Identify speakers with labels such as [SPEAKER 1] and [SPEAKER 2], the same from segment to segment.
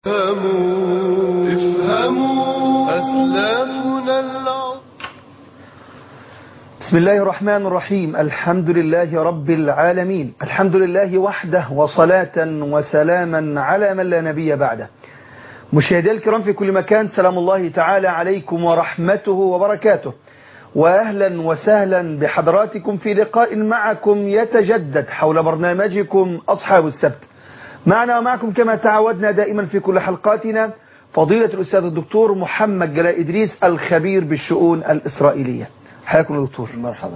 [SPEAKER 1] افهموا افهموا أسلافنا العظيم
[SPEAKER 2] بسم الله الرحمن الرحيم الحمد لله رب العالمين الحمد لله وحده وصلاة وسلاما على من لا نبي بعده مشاهدي الكرام في كل مكان سلام الله تعالى عليكم ورحمته وبركاته وأهلا وسهلا بحضراتكم في لقاء معكم يتجدد حول برنامجكم أصحاب السبت معنا ومعكم كما تعودنا دائما في كل حلقاتنا فضيلة الأستاذ الدكتور محمد جلاء إدريس الخبير بالشؤون الإسرائيلية حياكم يا دكتور
[SPEAKER 3] مرحبا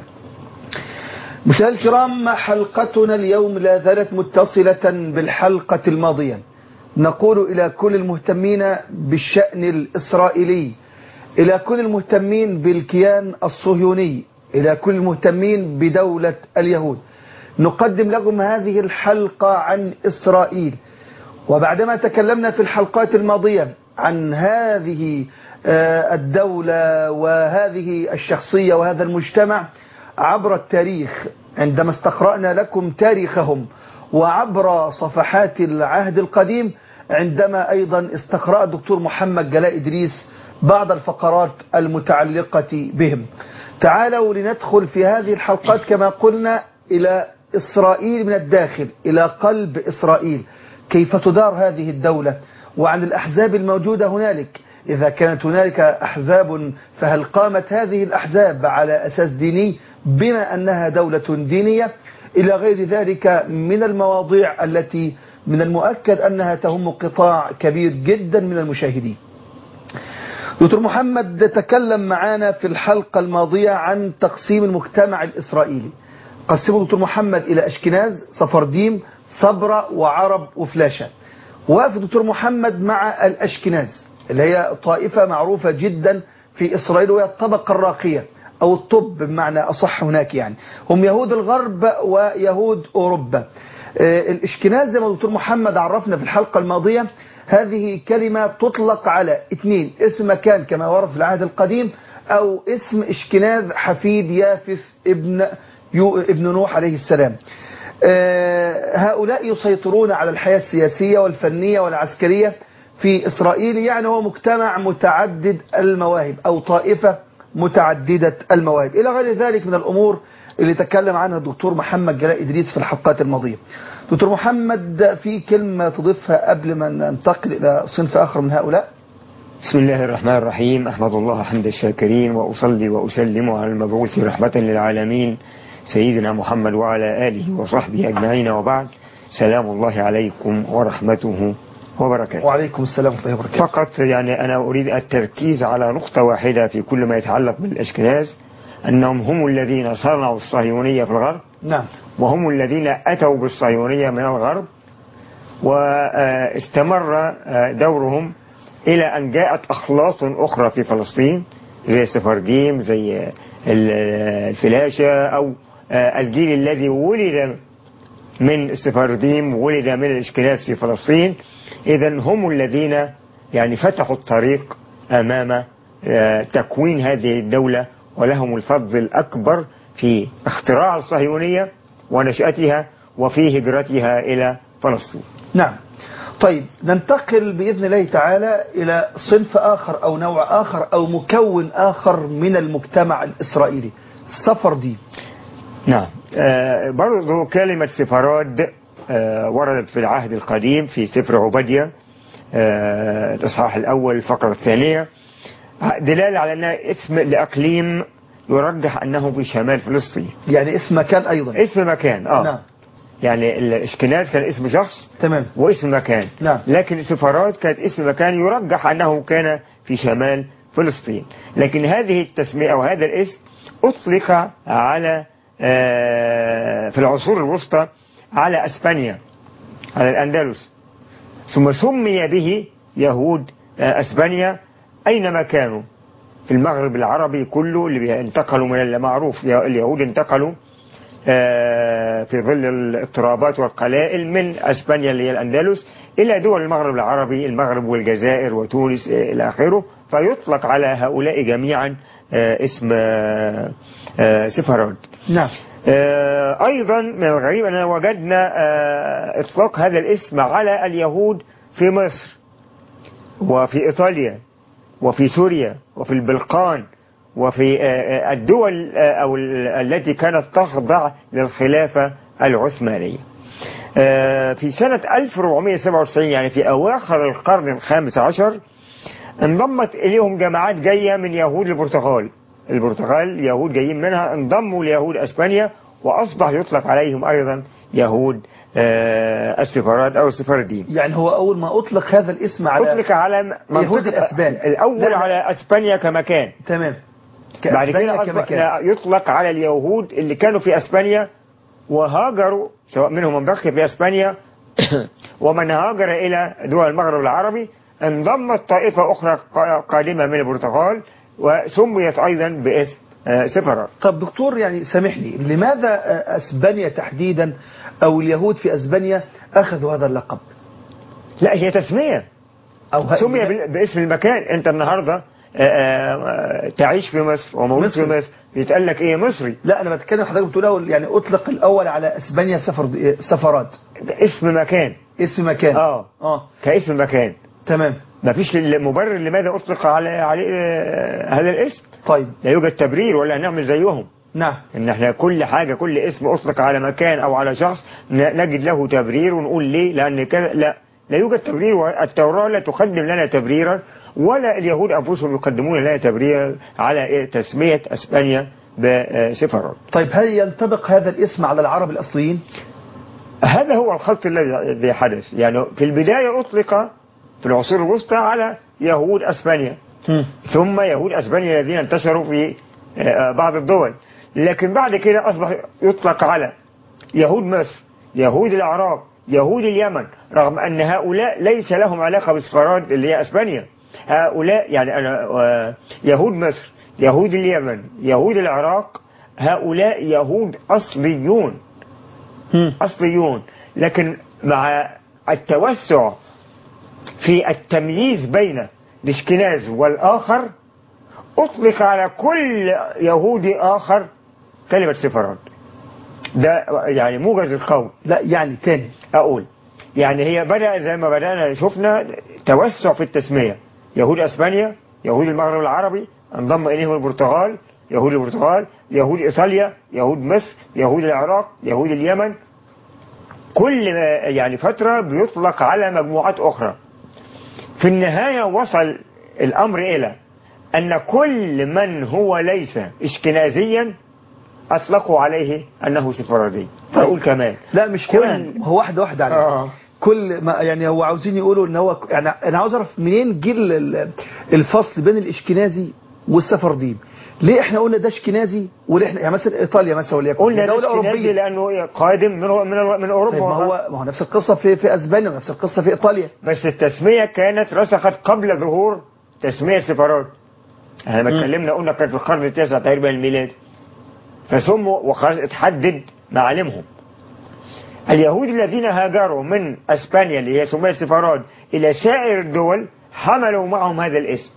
[SPEAKER 2] مشاهدي الكرام حلقتنا اليوم لا زالت متصلة بالحلقة الماضية نقول إلى كل المهتمين بالشأن الإسرائيلي إلى كل المهتمين بالكيان الصهيوني إلى كل المهتمين بدولة اليهود نقدم لكم هذه الحلقة عن إسرائيل وبعدما تكلمنا في الحلقات الماضية عن هذه الدولة وهذه الشخصية وهذا المجتمع عبر التاريخ عندما استقرأنا لكم تاريخهم وعبر صفحات العهد القديم عندما أيضا استقرأ الدكتور محمد جلاء إدريس بعض الفقرات المتعلقة بهم تعالوا لندخل في هذه الحلقات كما قلنا إلى إسرائيل من الداخل إلى قلب إسرائيل كيف تدار هذه الدولة وعن الأحزاب الموجودة هنالك إذا كانت هنالك أحزاب فهل قامت هذه الأحزاب على أساس ديني بما أنها دولة دينية إلى غير ذلك من المواضيع التي من المؤكد أنها تهم قطاع كبير جدا من المشاهدين دكتور محمد تكلم معنا في الحلقة الماضية عن تقسيم المجتمع الإسرائيلي قسمه دكتور محمد إلى أشكناز صفرديم صبرة وعرب وفلاشة وقف دكتور محمد مع الأشكناز اللي هي طائفة معروفة جدا في إسرائيل وهي الطبقة الراقية أو الطب بمعنى أصح هناك يعني هم يهود الغرب ويهود أوروبا الإشكناز زي ما دكتور محمد عرفنا في الحلقة الماضية هذه كلمة تطلق على اثنين اسم مكان كما ورد في العهد القديم أو اسم إشكناز حفيد يافث ابن يو ابن نوح عليه السلام هؤلاء يسيطرون على الحياة السياسية والفنية والعسكرية في إسرائيل يعني هو مجتمع متعدد المواهب أو طائفة متعددة المواهب إلى غير ذلك من الأمور اللي تكلم عنها الدكتور محمد جلاء إدريس في الحلقات الماضية دكتور محمد في كلمة تضيفها قبل ما ننتقل إلى صنف آخر من هؤلاء
[SPEAKER 3] بسم الله الرحمن الرحيم أحمد الله حمد الشاكرين وأصلي وأسلم على المبعوث رحمة للعالمين سيدنا محمد وعلى آله وصحبه أجمعين وبعد سلام الله عليكم ورحمته وبركاته
[SPEAKER 2] وعليكم السلام ورحمة الله وبركاته
[SPEAKER 3] فقط يعني أنا أريد التركيز على نقطة واحدة في كل ما يتعلق بالأشكناز أنهم هم الذين صنعوا الصهيونية في الغرب
[SPEAKER 2] نعم
[SPEAKER 3] وهم الذين أتوا بالصهيونية من الغرب واستمر دورهم إلى أن جاءت أخلاط أخرى في فلسطين زي سفرديم زي الفلاشة أو الجيل الذي ولد من السفرديم ولد من الإشكناز في فلسطين إذا هم الذين يعني فتحوا الطريق أمام تكوين هذه الدولة ولهم الفضل الأكبر في اختراع الصهيونية ونشأتها وفي هجرتها إلى فلسطين
[SPEAKER 2] نعم طيب ننتقل بإذن الله تعالى إلى صنف آخر أو نوع آخر أو مكون آخر من المجتمع الإسرائيلي السفرديم
[SPEAKER 3] نعم آه برضو كلمة سفراد آه وردت في العهد القديم في سفر عبدية آه الإصحاح الأول الفقرة الثانية دلالة على أنها اسم لأقليم يرجح أنه في شمال فلسطين
[SPEAKER 2] يعني اسم مكان أيضا
[SPEAKER 3] اسم مكان آه
[SPEAKER 2] نعم
[SPEAKER 3] يعني الاشكناز كان اسم شخص
[SPEAKER 2] تمام
[SPEAKER 3] واسم مكان
[SPEAKER 2] نعم.
[SPEAKER 3] لكن سفارات كانت اسم مكان يرجح أنه كان في شمال فلسطين لكن هذه التسمية أو هذا الاسم أطلق على في العصور الوسطى على أسبانيا على الأندلس ثم سمي به يهود أسبانيا أينما كانوا في المغرب العربي كله اللي انتقلوا من المعروف اليهود انتقلوا في ظل الاضطرابات والقلائل من اسبانيا اللي هي الاندلس الى دول المغرب العربي المغرب والجزائر وتونس الى اخره فيطلق على هؤلاء جميعا اسم سفراد
[SPEAKER 2] نعم
[SPEAKER 3] ايضا من الغريب اننا وجدنا اطلاق هذا الاسم على اليهود في مصر وفي إيطاليا وفي سوريا وفي البلقان وفي آه، آه، الدول آه، أو ال- التي كانت تخضع للخلافة العثمانية آه، في سنة 1497 يعني في أواخر القرن الخامس عشر انضمت إليهم جماعات جاية من يهود البرتغال البرتغال يهود جايين منها انضموا ليهود أسبانيا وأصبح يطلق عليهم أيضا يهود آه، السفارات أو السفاردين
[SPEAKER 2] يعني هو أول ما أطلق هذا الاسم على
[SPEAKER 3] أطلق على م-
[SPEAKER 2] يهود
[SPEAKER 3] منطقة
[SPEAKER 2] الأسبان.
[SPEAKER 3] الأول
[SPEAKER 2] لا، لا.
[SPEAKER 3] على أسبانيا كمكان
[SPEAKER 2] تمام
[SPEAKER 3] بعد
[SPEAKER 2] كأسبانيا
[SPEAKER 3] كده أصبح
[SPEAKER 2] كمكان.
[SPEAKER 3] لا، يطلق على اليهود اللي كانوا في اسبانيا وهاجروا سواء منهم من بقي في اسبانيا ومن هاجر الى دول المغرب العربي انضمت طائفه اخرى قا- قادمه من البرتغال وسميت ايضا باسم آه، سفرات
[SPEAKER 2] طب دكتور يعني سامحني لماذا آه، أسبانيا تحديدا أو اليهود في أسبانيا أخذوا هذا اللقب
[SPEAKER 3] لا هي تسميه
[SPEAKER 2] أو ه-
[SPEAKER 3] سمي بال- باسم المكان انت النهارده آه، آه، تعيش في مصر ومولود في
[SPEAKER 2] مصري.
[SPEAKER 3] مصر يتقال لك ايه مصري
[SPEAKER 2] لا أنا بتكلم حضرتك بتقول أول يعني أطلق الأول على أسبانيا سفر سفرات
[SPEAKER 3] اسم مكان
[SPEAKER 2] اسم مكان
[SPEAKER 3] اه
[SPEAKER 2] اه
[SPEAKER 3] كاسم مكان
[SPEAKER 2] تمام
[SPEAKER 3] ما فيش مبرر لماذا اطلق على عليه آه، هذا الاسم
[SPEAKER 2] طيب
[SPEAKER 3] لا يوجد تبرير ولا نعمل زيهم
[SPEAKER 2] نعم
[SPEAKER 3] ان احنا كل حاجه كل اسم اطلق على مكان او على شخص ن- نجد له تبرير ونقول ليه لان كذا لا لا يوجد تبرير والتوراه لا تقدم لنا تبريرا ولا اليهود انفسهم يقدمون لنا تبريرا على إيه؟ تسميه اسبانيا بسفرات
[SPEAKER 2] طيب هل ينطبق هذا الاسم على العرب الأصليين
[SPEAKER 3] هذا هو الخط الذي الذي حدث يعني في البدايه اطلق في العصور الوسطى على يهود اسبانيا ثم يهود اسبانيا الذين انتشروا في آه، بعض الدول لكن بعد كده اصبح يطلق على يهود مصر يهود العراق يهود اليمن رغم ان هؤلاء ليس لهم علاقه بالسفارات اللي هي اسبانيا هؤلاء يعني انا آه، يهود مصر يهود اليمن يهود العراق هؤلاء يهود اصليون اصليون لكن مع التوسع في التمييز بين الاشكناز والاخر اطلق على كل يهودي اخر كلمه سفارات ده يعني موجز القول
[SPEAKER 2] لا يعني تاني
[SPEAKER 3] اقول يعني هي بدا زي ما بدانا شفنا توسع في التسميه يهود اسبانيا يهود المغرب العربي انضم اليهم البرتغال يهود البرتغال يهود ايطاليا يهود مصر يهود العراق يهود اليمن كل ما- يعني فتره بيطلق على مجموعات اخرى في النهايه وصل الامر الى ان كل من هو ليس اشكنازيا اطلقوا عليه انه سفراردي اقول كمان
[SPEAKER 2] لا مش
[SPEAKER 3] كل-
[SPEAKER 2] كمان هو واحدة واحدة عليه
[SPEAKER 3] آه.
[SPEAKER 2] كل ما يعني هو عاوزين يقولوا ان هو يعني انا عاوز اعرف منين جه ال- الفصل بين الاشكنازي والسفرديم ليه احنا قلنا ده اشكنازي وليه احنا يعني مثلا ايطاليا مثلا وليكن
[SPEAKER 3] قلنا
[SPEAKER 2] دولة
[SPEAKER 3] ده اشكنازي
[SPEAKER 2] اوروبيه
[SPEAKER 3] لانه قادم من من, من اوروبا
[SPEAKER 2] طيب ما هو ما هو نفس القصه في في اسبانيا ونفس القصه في ايطاليا
[SPEAKER 3] بس التسميه كانت رسخت قبل ظهور تسميه سفارات احنا لما اتكلمنا قلنا كان في القرن التاسع تقريبا الميلادي فسموا وخلاص اتحدد معالمهم اليهود الذين هاجروا من اسبانيا اللي هي سميت سفارات الى سائر الدول حملوا معهم هذا الاسم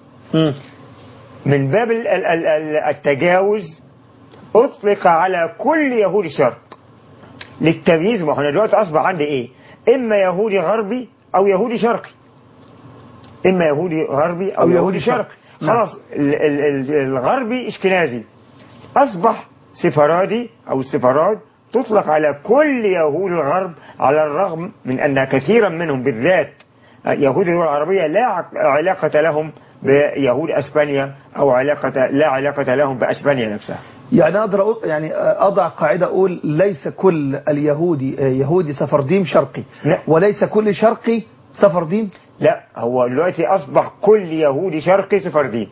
[SPEAKER 3] من باب ال- ال- ال- ال- التجاوز اطلق على كل يهود الشرق للتمييز ما هو انا دلوقتي اصبح عندي ايه اما يهودي غربي او يهودي شرقي اما يهودي غربي او,
[SPEAKER 2] أو
[SPEAKER 3] يهودي
[SPEAKER 2] يهودي
[SPEAKER 3] شرقي
[SPEAKER 2] شرقي. نعم.
[SPEAKER 3] خلاص ال- ال- ال- الغربي اشكنازي اصبح سفرادي او السفارات تطلق على كل يهود الغرب على الرغم من ان كثيرا منهم بالذات يهود الدول العربيه لا عق- علاقه لهم بيهود اسبانيا او علاقه لا علاقه لهم باسبانيا نفسها
[SPEAKER 2] يعني اقدر أقول يعني اضع قاعده اقول ليس كل اليهودي يهودي سفرديم شرقي
[SPEAKER 3] لا.
[SPEAKER 2] وليس كل شرقي سفرديم
[SPEAKER 3] لا هو دلوقتي اصبح كل يهودي شرقي سفردين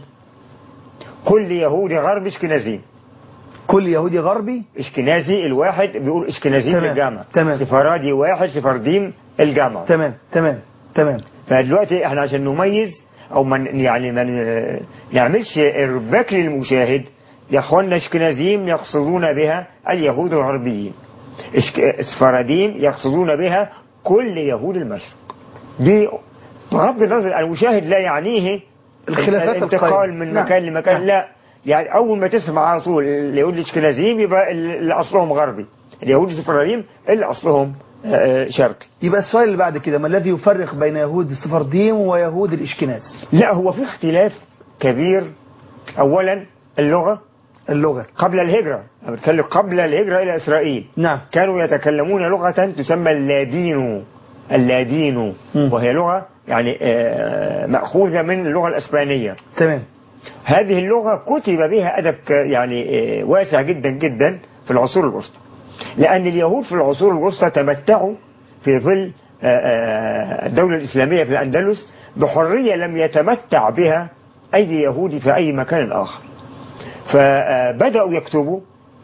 [SPEAKER 3] كل يهودي غربي اشكنازي
[SPEAKER 2] كل يهودي غربي
[SPEAKER 3] اشكنازي الواحد بيقول اشكنازي
[SPEAKER 2] تمام،
[SPEAKER 3] الجامع
[SPEAKER 2] تمام.
[SPEAKER 3] سفرادي واحد سفرديم الجامع
[SPEAKER 2] تمام تمام تمام
[SPEAKER 3] فدلوقتي احنا عشان نميز او من يعني ما ن- نعملش ارباك للمشاهد يا اخوانا اشكنازيم يقصدون بها اليهود الغربيين إشك- سفرديم يقصدون بها كل يهود المشرق دي بغض النظر المشاهد لا يعنيه
[SPEAKER 2] الخلافات
[SPEAKER 3] الانتقال
[SPEAKER 2] القائمة.
[SPEAKER 3] من
[SPEAKER 2] نعم.
[SPEAKER 3] مكان لمكان
[SPEAKER 2] نعم.
[SPEAKER 3] لا يعني اول ما تسمع على طول اللي يقول اشكنازيم يبقى اللي اصلهم غربي اليهود السفراديم اللي اصلهم آه، شرقي
[SPEAKER 2] يبقى السؤال اللي بعد كده ما الذي يفرق بين يهود السفرديم ويهود الإشكناز
[SPEAKER 3] لا هو في اختلاف كبير أولا اللغة
[SPEAKER 2] اللغة
[SPEAKER 3] قبل الهجرة أنا بتكلم قبل الهجرة إلى إسرائيل
[SPEAKER 2] نعم
[SPEAKER 3] كانوا يتكلمون لغة تسمى اللادينو اللادينو
[SPEAKER 2] مم.
[SPEAKER 3] وهي لغة يعني آه، مأخوذة من اللغة الأسبانية
[SPEAKER 2] تمام
[SPEAKER 3] هذه اللغة كتب بها أدب ك- يعني آه، واسع جدا جدا في العصور الوسطى لأن اليهود في العصور الوسطى تمتعوا في ظل آه، آه، الدولة الإسلامية في الأندلس بحرية لم يتمتع بها أي يهودي في أي مكان آخر فبدأوا يكتبوا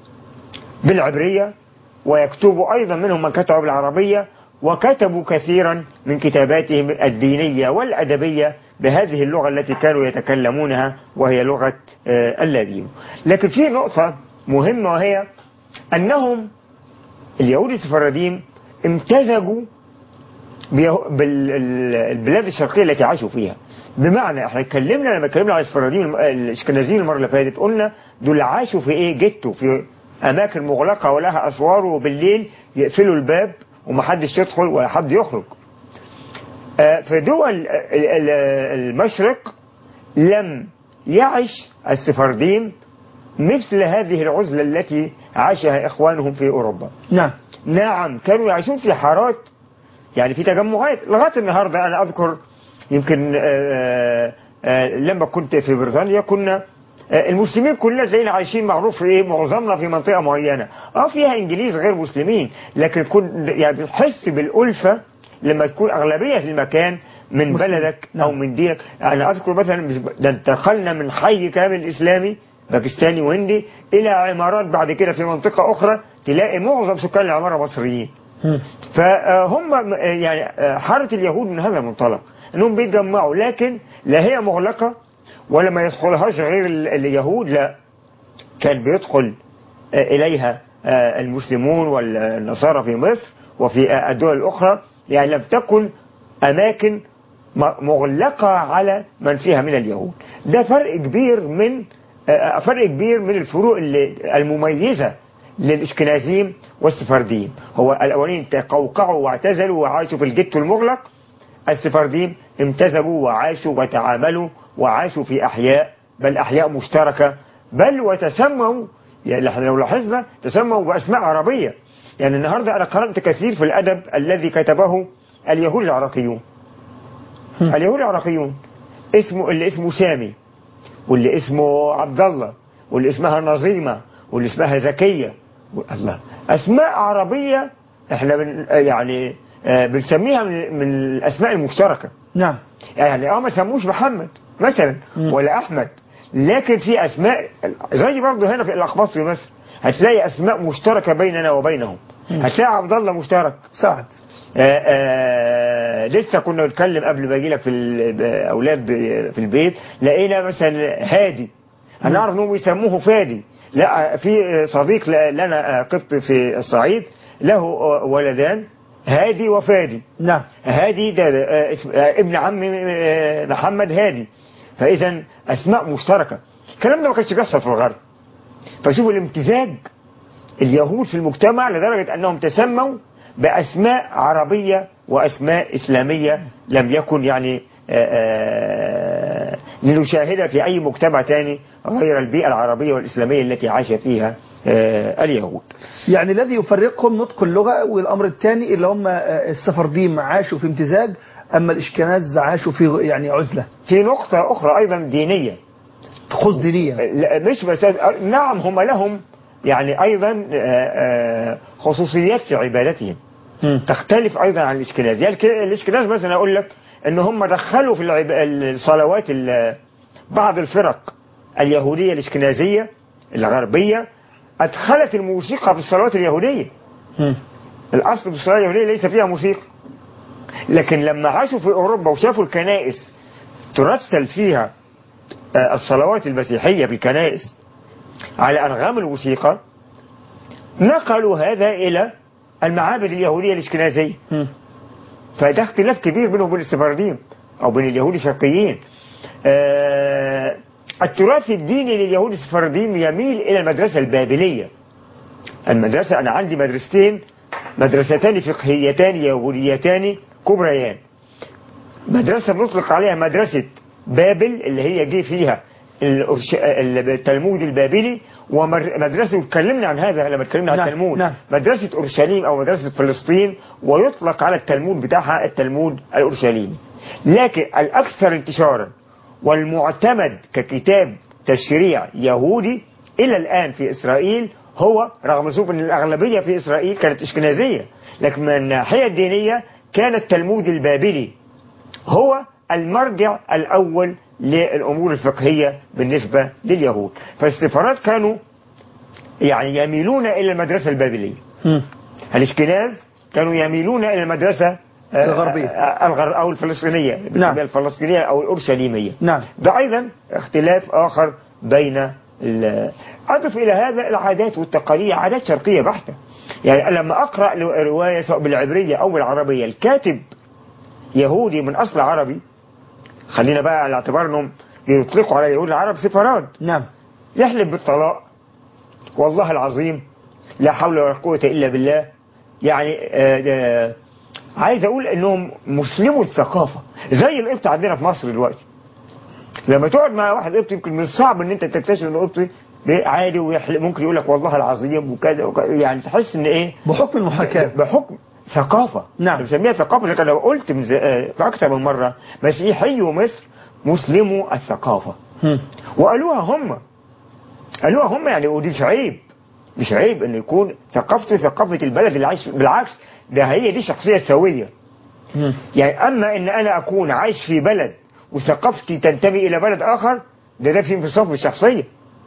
[SPEAKER 3] بالعبرية ويكتبوا أيضا منهم من كتبوا بالعربية وكتبوا كثيرا من كتاباتهم الدينية والأدبية بهذه اللغة التي كانوا يتكلمونها وهي لغة آه، اللادين لكن في نقطة مهمة وهي أنهم اليهود السفرديم امتزجوا بيه- بالبلاد الشرقية التي عاشوا فيها بمعنى احنا اتكلمنا لما اتكلمنا على السفرديين الم- الاشكنازيين المرة اللي فاتت قلنا دول عاشوا في ايه جتوا في اماكن مغلقة ولها اسوار وبالليل يقفلوا الباب ومحدش يدخل ولا حد يخرج آه، في دول ال- ال- المشرق لم يعش السفرديم مثل هذه العزلة التي عاشها إخوانهم في أوروبا
[SPEAKER 2] نعم
[SPEAKER 3] نعم كانوا يعيشون في حارات يعني في تجمعات لغاية النهاردة أنا أذكر يمكن آه، آه، لما كنت في بريطانيا كنا آه، المسلمين كلنا تلاقينا عايشين معروف في ايه معظمنا في منطقه معينه اه فيها انجليز غير مسلمين لكن كن يعني بتحس بالالفه لما تكون اغلبيه المكان من
[SPEAKER 2] مسلم.
[SPEAKER 3] بلدك
[SPEAKER 2] نعم.
[SPEAKER 3] او من دينك انا اذكر مثلا مش ب- ده انتقلنا من حي كامل اسلامي باكستاني وهندي الى عمارات بعد كده في منطقه اخرى تلاقي معظم سكان العماره مصريين
[SPEAKER 2] مم.
[SPEAKER 3] فهم يعني حارة اليهود من هذا المنطلق انهم بيتجمعوا لكن لا هي مغلقة ولا ما يدخلهاش غير ال- اليهود لا كان بيدخل إليها المسلمون والنصارى في مصر وفي الدول الأخرى يعني لم تكن أماكن م- مغلقة على من فيها من اليهود ده فرق كبير من آه، فرق كبير من الفروق اللي- المميزة للإشكنازيم والسفرديم هو الأولين تقوقعوا واعتزلوا وعاشوا في الجت المغلق السفرديم امتزجوا وعاشوا وتعاملوا وعاشوا في أحياء بل أحياء مشتركة بل وتسموا يعني احنا لو لاحظنا تسموا بأسماء عربية يعني النهاردة أنا قرأت كثير في الأدب الذي كتبه اليهود العراقيون اليهود العراقيون اسمه اللي اسمه سامي واللي اسمه عبد الله واللي اسمها نظيمة واللي اسمها زكية الله أسماء عربية احنا بن يعني آه، بنسميها من, من الأسماء المشتركة
[SPEAKER 2] نعم
[SPEAKER 3] يعني اه ما سموش محمد مثلا
[SPEAKER 2] مم.
[SPEAKER 3] ولا أحمد لكن في أسماء زي برضه هنا في الأقباط في مصر هتلاقي أسماء مشتركة بيننا وبينهم
[SPEAKER 2] مم.
[SPEAKER 3] هتلاقي عبد الله مشترك
[SPEAKER 2] سعد
[SPEAKER 3] آه، آه، لسه كنا بنتكلم قبل ما اجي لك في الاولاد ب- في البيت لقينا مثلا هادي انا اعرف انهم يسموه فادي لا في صديق ل- لنا آه، قبط في الصعيد له آه، ولدان هادي وفادي
[SPEAKER 2] نعم
[SPEAKER 3] هادي ده آه، اسم- آه، ابن عم آه، محمد هادي فاذا اسماء مشتركه الكلام ده ما كانش بيحصل في الغرب فشوفوا الامتزاج اليهود في المجتمع لدرجة أنهم تسموا بأسماء عربية وأسماء إسلامية لم يكن يعني آه، آه، لنشاهدها في أي مجتمع تاني غير البيئة العربية والإسلامية التي عاش فيها آه، اليهود
[SPEAKER 2] يعني الذي يفرقهم نطق اللغة والأمر الثاني اللي هم آه، السفرديم عاشوا في امتزاج أما الإشكناز عاشوا في يعني عزلة
[SPEAKER 3] في نقطة أخرى أيضا دينية
[SPEAKER 2] طقوس دينية
[SPEAKER 3] لا، مش بس نعم هم لهم يعني أيضا آه، آه، خصوصيات في عبادتهم
[SPEAKER 2] مم.
[SPEAKER 3] تختلف ايضا عن الاشكناز يعني الك- الاشكناز مثلا اقول لك ان هم دخلوا في العب... الصلوات ال- بعض الفرق اليهوديه الاشكنازيه الغربيه ادخلت الموسيقى في الصلوات اليهوديه
[SPEAKER 2] مم.
[SPEAKER 3] الاصل في الصلاه اليهوديه ليس فيها موسيقى لكن لما عاشوا في اوروبا وشافوا الكنائس ترتل فيها آه، الصلوات المسيحيه في الكنائس على انغام الموسيقى نقلوا هذا الى المعابد اليهوديه الاشكنازيه
[SPEAKER 2] مم.
[SPEAKER 3] فده اختلاف كبير بينهم وبين السفارديم او بين اليهود الشرقيين آه التراث الديني لليهود السفارديم يميل الى المدرسه البابليه المدرسه انا عندي مدرستين مدرستان فقهيتان يهوديتان كبريان مدرسة بنطلق عليها مدرسة بابل اللي هي جه فيها الأرش- التلمود البابلي ومدرسة اتكلمنا عن هذا لما اتكلمنا عن
[SPEAKER 2] نعم،
[SPEAKER 3] التلمود
[SPEAKER 2] نعم.
[SPEAKER 3] مدرسة أورشليم أو مدرسة فلسطين ويطلق على التلمود بتاعها التلمود الأورشليمي لكن الأكثر انتشارا والمعتمد ككتاب تشريع يهودي إلى الآن في إسرائيل هو رغم شوف أن الأغلبية في إسرائيل كانت إشكنازية لكن من الناحية الدينية كان التلمود البابلي هو المرجع الأول للأمور الفقهية بالنسبة لليهود فالسفارات كانوا يعني يميلون إلى المدرسة البابلية
[SPEAKER 2] مم.
[SPEAKER 3] الاشكناز كانوا يميلون إلى المدرسة آه،
[SPEAKER 2] الغربية.
[SPEAKER 3] آه، الغر أو الفلسطينية
[SPEAKER 2] نعم.
[SPEAKER 3] الفلسطينية أو الأورشليمية
[SPEAKER 2] نعم
[SPEAKER 3] ده أيضا اختلاف آخر بين ال- أضف إلى هذا العادات والتقاليد عادات شرقية بحتة يعني لما أقرأ رواية سواء بالعبرية أو بالعربية الكاتب يهودي من أصل عربي خلينا بقى على اعتبار أنهم بيطلقوا على يهود العرب سفرات
[SPEAKER 2] نعم
[SPEAKER 3] يحلف بالطلاق والله العظيم لا حول ولا قوة إلا بالله يعني آه، آه، عايز أقول إنهم مسلموا الثقافة زي القبط عندنا في مصر دلوقتي لما تقعد مع واحد قبطي يمكن من الصعب إن أنت تكتشف إنه قبطي عادي ويحلف ممكن يقول لك والله العظيم وكذا وكذا يعني تحس إن إيه
[SPEAKER 2] بحكم المحاكاة
[SPEAKER 3] بحكم ثقافة
[SPEAKER 2] نعم.
[SPEAKER 3] بنسميها ثقافة لكن لو قلت من ز- آه، في أكثر من مرة مسيحي مصر مسلموا الثقافة
[SPEAKER 2] مم.
[SPEAKER 3] وقالوها هم قالوها هم يعني ودي مش عيب مش عيب ان يكون ثقافته ثقافة البلد اللي عايش فيه. بالعكس ده هي دي شخصية سوية
[SPEAKER 2] مم.
[SPEAKER 3] يعني اما ان انا اكون عايش في بلد وثقافتي تنتمي الى بلد اخر ده ده في انفصام في الشخصية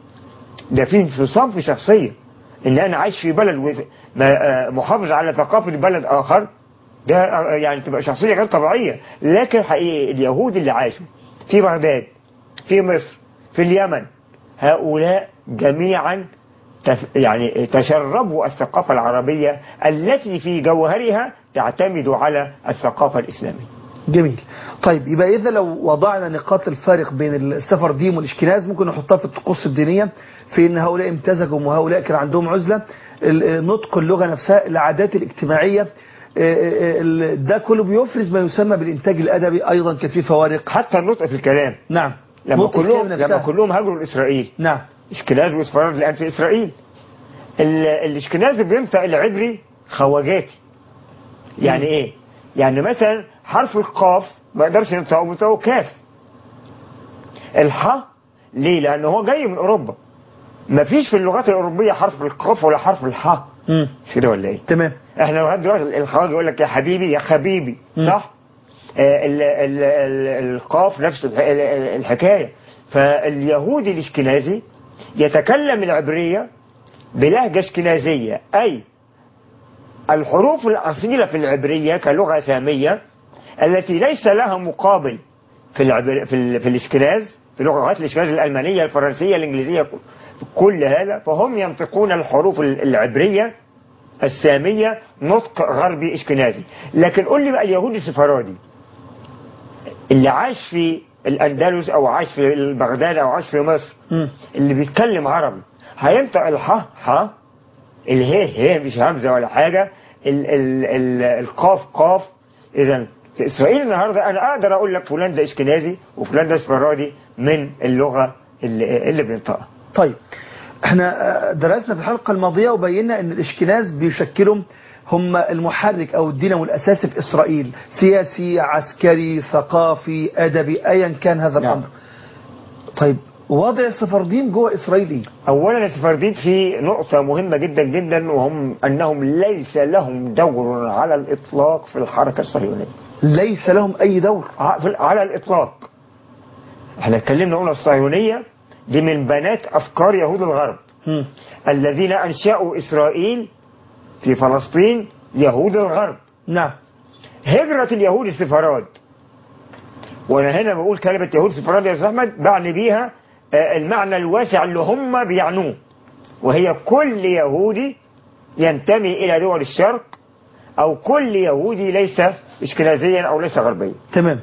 [SPEAKER 3] ده في انفصام في الشخصية ان انا عايش في بلد وث- ما- آه، محافظ على ثقافة بلد اخر ده آه، يعني تبقى شخصية غير طبيعية لكن حقيقي اليهود اللي عاشوا في بغداد في مصر في اليمن هؤلاء جميعا تف يعني تشربوا الثقافة العربية التي في جوهرها تعتمد على الثقافة الإسلامية
[SPEAKER 2] جميل طيب يبقى إذا لو وضعنا نقاط الفارق بين السفرديم والإشكناز ممكن نحطها في الطقوس الدينية في أن هؤلاء امتزجوا وهؤلاء كان عندهم عزلة ال- نطق اللغة نفسها العادات الاجتماعية ال- ده كله بيفرز ما يسمى بالإنتاج الأدبي أيضا كان فيه فوارق
[SPEAKER 3] حتى النطق في الكلام
[SPEAKER 2] نعم
[SPEAKER 3] لما
[SPEAKER 2] نطق
[SPEAKER 3] كلهم
[SPEAKER 2] الكلمة نفسها.
[SPEAKER 3] لما كلهم هاجروا لإسرائيل
[SPEAKER 2] نعم
[SPEAKER 3] اشكناز وسفراد الآن في إسرائيل ال- الاشكناز بينطق العبري خواجاتي يعني ايه يعني مثلا حرف القاف ما يقدرش ينطقه بينطقه كاف الحاء ليه لأنه هو جاي من أوروبا ما فيش في اللغات الأوروبية حرف القاف ولا حرف الحاء
[SPEAKER 2] مم.
[SPEAKER 3] مش كده ولا ايه
[SPEAKER 2] تمام
[SPEAKER 3] احنا لغايه دلوقتي الخواجه يقول لك يا حبيبي يا خبيبي
[SPEAKER 2] مم.
[SPEAKER 3] صح آه، ال ال ال القاف نفس الح- ال- ال- الحكايه فاليهودي الاشكنازي يتكلم العبريه بلهجه اشكنازيه اي الحروف الاصيله في العبريه كلغه ساميه التي ليس لها مقابل في العبر في, ال... في الاشكناز في لغات الاشكناز الالمانيه الفرنسيه الانجليزيه كل هذا فهم ينطقون الحروف العبريه السامية نطق غربي اشكنازي لكن قول لي بقى اليهودي السفرادي اللي عاش في الأندلس أو عاش في بغداد أو عاش في مصر
[SPEAKER 2] مم.
[SPEAKER 3] اللي بيتكلم عربي هينطق الح ح الهي هي مش همزة ولا حاجة ال ال ال القاف قاف إذا في إسرائيل النهاردة أنا أقدر أقول لك فلان ده إشكنازي وفلان ده سفرادي من اللغة اللي, اللي بينطقها
[SPEAKER 2] طيب احنا آه، درسنا في الحلقة الماضية وبينا ان الاشكناز بيشكلوا هم المحرك او الدينامو الاساسي في اسرائيل سياسي عسكري ثقافي ادبي ايا كان هذا
[SPEAKER 3] نعم.
[SPEAKER 2] الامر طيب وضع السفرديم جوه اسرائيل ايه؟
[SPEAKER 3] أولا السفارديم في نقطة مهمة جدا جدا وهم أنهم ليس لهم دور على الإطلاق في الحركة الصهيونية
[SPEAKER 2] ليس لهم اي دور
[SPEAKER 3] ع- في- على الإطلاق احنا اتكلمنا قلنا الصهيونية دي من بنات أفكار يهود الغرب
[SPEAKER 2] مم.
[SPEAKER 3] الذين أنشأوا إسرائيل في فلسطين يهود الغرب
[SPEAKER 2] نعم
[SPEAKER 3] هجرة اليهود السفراد وانا هنا بقول كلمة يهود سفراد يا أستاذ احمد بعني بيها آه، المعنى الواسع اللي هم بيعنوه وهي كل يهودي ينتمي الى دول الشرق او كل يهودي ليس اشكنازيا او ليس غربيا
[SPEAKER 2] تمام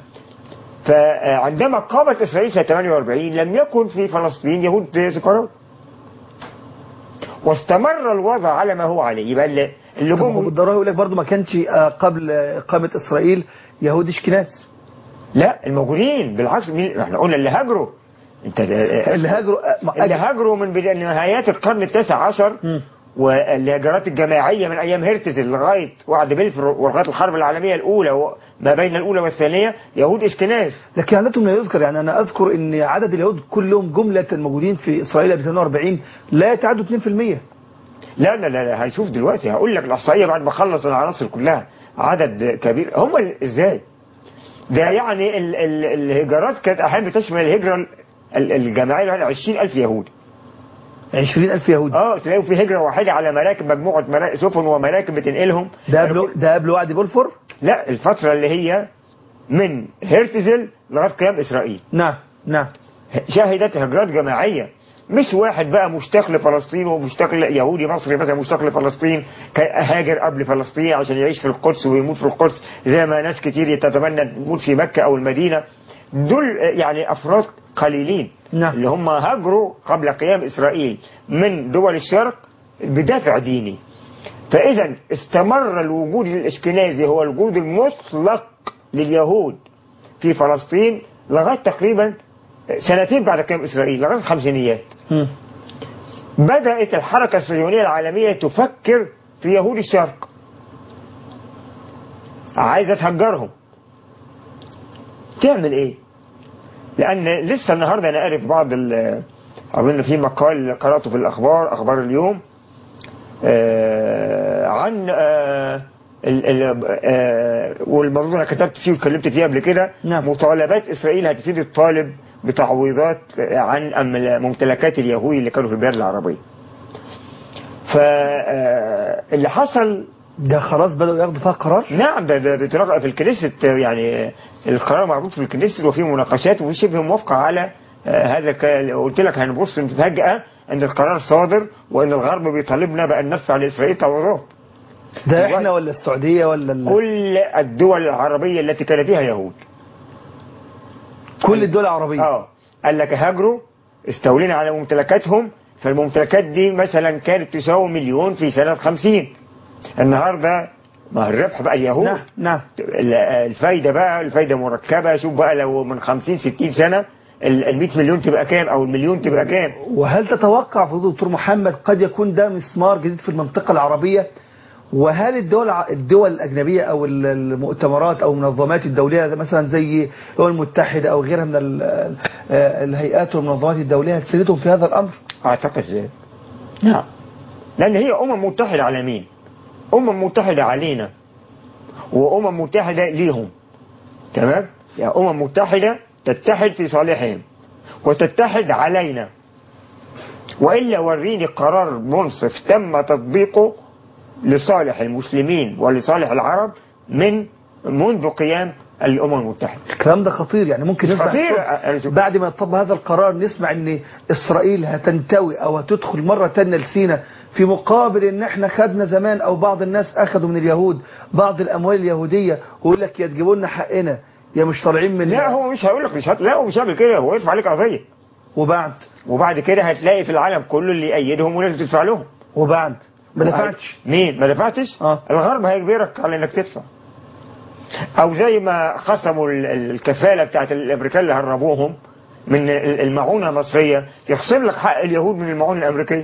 [SPEAKER 3] فعندما قامت اسرائيل سنة 48 لم يكن في فلسطين يهود سفراد واستمر الوضع على ما هو عليه يبقى ال- اللي
[SPEAKER 2] طب هو
[SPEAKER 3] جم
[SPEAKER 2] بالضروره يقول لك برضه ما كانش آه، قبل اقامه اسرائيل يهود اشكناز
[SPEAKER 3] لا الموجودين بالعكس مين احنا قلنا اللي هاجروا انت
[SPEAKER 2] اللي هاجروا آه، ما-
[SPEAKER 3] اللي هاجروا من بداية نهايات القرن التاسع عشر
[SPEAKER 2] مم.
[SPEAKER 3] والهجرات الجماعية من أيام هرتزل لغاية وعد بلفور ولغاية الحرب العالمية الأولى و- ما بين الأولى والثانية يهود إشكناز
[SPEAKER 2] لكن عادتهم لا يذكر يعني انا اذكر ان عدد اليهود كلهم جمله الموجودين في اسرائيل قبل 42 لا يتعدوا 2%
[SPEAKER 3] لا لا لا, لا هنشوف دلوقتي هقول لك الإحصائية بعد ما أخلص العناصر كلها عدد كبير هم ال- إزاي ده يعني ال ال الهجرات كانت أحيانا بتشمل الهجرة ال- الجماعية يعني 20000 يهودي
[SPEAKER 2] 20000 يهودي
[SPEAKER 3] اه تلاقوا في هجرة واحدة على مراكب مجموعة مرا- سفن ومراكب بتنقلهم
[SPEAKER 2] ده قبل ده قبل وعد بولفور
[SPEAKER 3] لا الفترة اللي هي من هرتزل لغاية قيام إسرائيل
[SPEAKER 2] نعم نعم
[SPEAKER 3] شهدت هجرات جماعية مش واحد بقى مشتاق لفلسطين ومشتاق ل- يهودي مصري مثلا مشتاق لفلسطين كان هاجر قبل فلسطين عشان يعيش في القدس ويموت في القدس زي ما ناس كتير تتمنى تموت في مكة أو المدينة دول يعني أفراد قليلين
[SPEAKER 2] نعم.
[SPEAKER 3] اللي هم هاجروا قبل قيام إسرائيل من دول الشرق بدافع ديني فإذا استمر الوجود الإشكنازي هو الوجود المطلق لليهود في فلسطين لغاية تقريبا سنتين بعد قيام إسرائيل لغاية الخمسينيات
[SPEAKER 2] مم.
[SPEAKER 3] بدأت الحركة الصهيونية العالمية تفكر في يهود الشرق عايزة تهجرهم تعمل ايه لان لسه النهاردة انا قاري في بعض ال- اظن في مقال قرأته في الاخبار اخبار اليوم آه، عن آه، ال- ال- آه، والموضوع انا كتبت فيه واتكلمت فيه قبل كده
[SPEAKER 2] نعم.
[SPEAKER 3] مطالبات اسرائيل هتفيد الطالب بتعويضات عن أم- ممتلكات اليهود اللي كانوا في البلاد العربيه. فاللي حصل
[SPEAKER 2] ده خلاص بدأوا ياخدوا فيها قرار
[SPEAKER 3] نعم ده ده بيترقى في الكنيست يعني القرار مربوط في الكنيست وفي مناقشات وفي شبه موافقه على آه، هذا الك- قلت لك هنبص فجأة ان القرار صادر وان الغرب بيطالبنا بان ندفع لاسرائيل تعويضات
[SPEAKER 2] ده احنا ولا السعودية ولا ال...
[SPEAKER 3] كل الدول العربية التي كان فيها يهود
[SPEAKER 2] كل الدول العربية
[SPEAKER 3] اه قال لك هاجروا استولينا على ممتلكاتهم فالممتلكات دي مثلا كانت تساوي مليون في سنة 50 النهاردة ما الربح بقى اليهود
[SPEAKER 2] نعم نعم
[SPEAKER 3] ال- الفايدة بقى الفايدة مركبة شوف بقى لو من 50 60 سنة ال 100 مليون تبقى كام او المليون تبقى كام
[SPEAKER 2] وهل تتوقع فضيلة دكتور محمد قد يكون ده مسمار جديد في المنطقة العربية وهل الدول الدول الأجنبية أو ال- المؤتمرات أو المنظمات الدولية زي مثلا زي الأمم المتحدة أو غيرها من ال- آه، الهيئات والمنظمات الدولية هتساندهم في هذا الأمر؟
[SPEAKER 3] اعتقد ذلك نعم لان هي امم متحدة على مين امم متحدة علينا وامم متحدة ليهم تمام يعني امم متحدة تتحد في صالحهم وتتحد علينا وإلا وريني قرار منصف تم تطبيقه لصالح المسلمين ولصالح العرب من منذ قيام الأمم المتحدة
[SPEAKER 2] الكلام ده خطير يعني ممكن نسمع
[SPEAKER 3] خطير.
[SPEAKER 2] الصبح
[SPEAKER 3] أنا شوف-
[SPEAKER 2] بعد ما يطبق هذا القرار نسمع ان اسرائيل هتنتوي او هتدخل مرة تانية لسينا في مقابل ان احنا خدنا زمان او بعض الناس اخذوا من اليهود بعض الاموال اليهودية ويقول لك يا تجيبوا لنا حقنا يا مش طالعين من
[SPEAKER 3] لا هو مش هيقول لك مش هت... لا هو مش هيعمل كده هو يرفع عليك قضية
[SPEAKER 2] وبعد
[SPEAKER 3] وبعد كده هتلاقي في العالم كله اللي يأيدهم ولازم تدفع لهم
[SPEAKER 2] وبعد ما دفعتش
[SPEAKER 3] مين ما دفعتش
[SPEAKER 2] آه.
[SPEAKER 3] الغرب هيجبرك على انك تدفع او زي ما خصموا ال- ال- الكفالة بتاعت الامريكان اللي هربوهم من ال- المعونة المصرية يخصم لك حق اليهود من المعونة الامريكية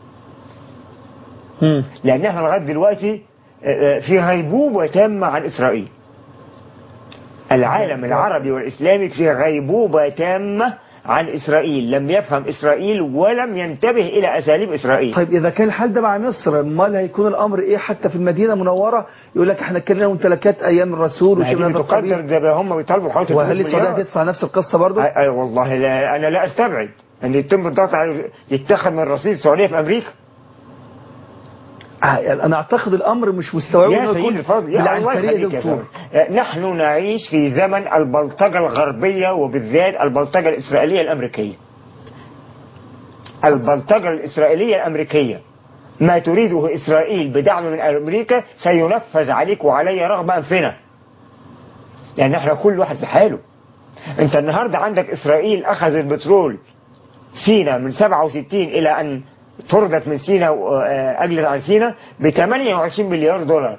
[SPEAKER 2] مم.
[SPEAKER 3] لان احنا لغاية دلوقتي آه، آه، في غيبوبة تامة عن اسرائيل العالم العربي والاسلامي في غيبوبة تامة عن اسرائيل لم يفهم اسرائيل ولم ينتبه الى اساليب اسرائيل
[SPEAKER 2] طيب اذا كان الحال ده مع مصر امال هيكون الامر ايه حتى في المدينه المنوره يقول لك احنا كان لنا ممتلكات ايام الرسول
[SPEAKER 3] ما هي
[SPEAKER 2] وشبه
[SPEAKER 3] دي
[SPEAKER 2] هذا
[SPEAKER 3] بتقدر
[SPEAKER 2] القبيل
[SPEAKER 3] ده بقى هم بيطالبوا حوالي
[SPEAKER 2] وهل
[SPEAKER 3] 300
[SPEAKER 2] السعوديه
[SPEAKER 3] مليار.
[SPEAKER 2] هتدفع نفس القصه برضه؟
[SPEAKER 3] أي أي والله لا أنا لا أستبعد أن يتم الضغط على يتخذ من رصيد السعودية في أمريكا
[SPEAKER 2] آه، يعني انا اعتقد الامر مش مستوعب
[SPEAKER 3] يا
[SPEAKER 2] إنه
[SPEAKER 3] سيدي
[SPEAKER 2] يكون
[SPEAKER 3] الفاضل يا الله
[SPEAKER 2] بالعنتريه
[SPEAKER 3] يخليك
[SPEAKER 2] دي
[SPEAKER 3] يا
[SPEAKER 2] دكتور
[SPEAKER 3] فندم. آه، نحن نعيش في زمن البلطجة الغربية وبالذات البلطجة الإسرائيلية الأمريكية البلطجة الإسرائيلية الأمريكية ما تريده إسرائيل بدعم من أمريكا سينفذ عليك وعلي رغم أنفنا لأن احنا كل واحد في حاله انت النهاردة عندك إسرائيل أخذت بترول سينا من 67 إلى أن طردت من سيناء وأجلت عن سيناء ب 28 مليار دولار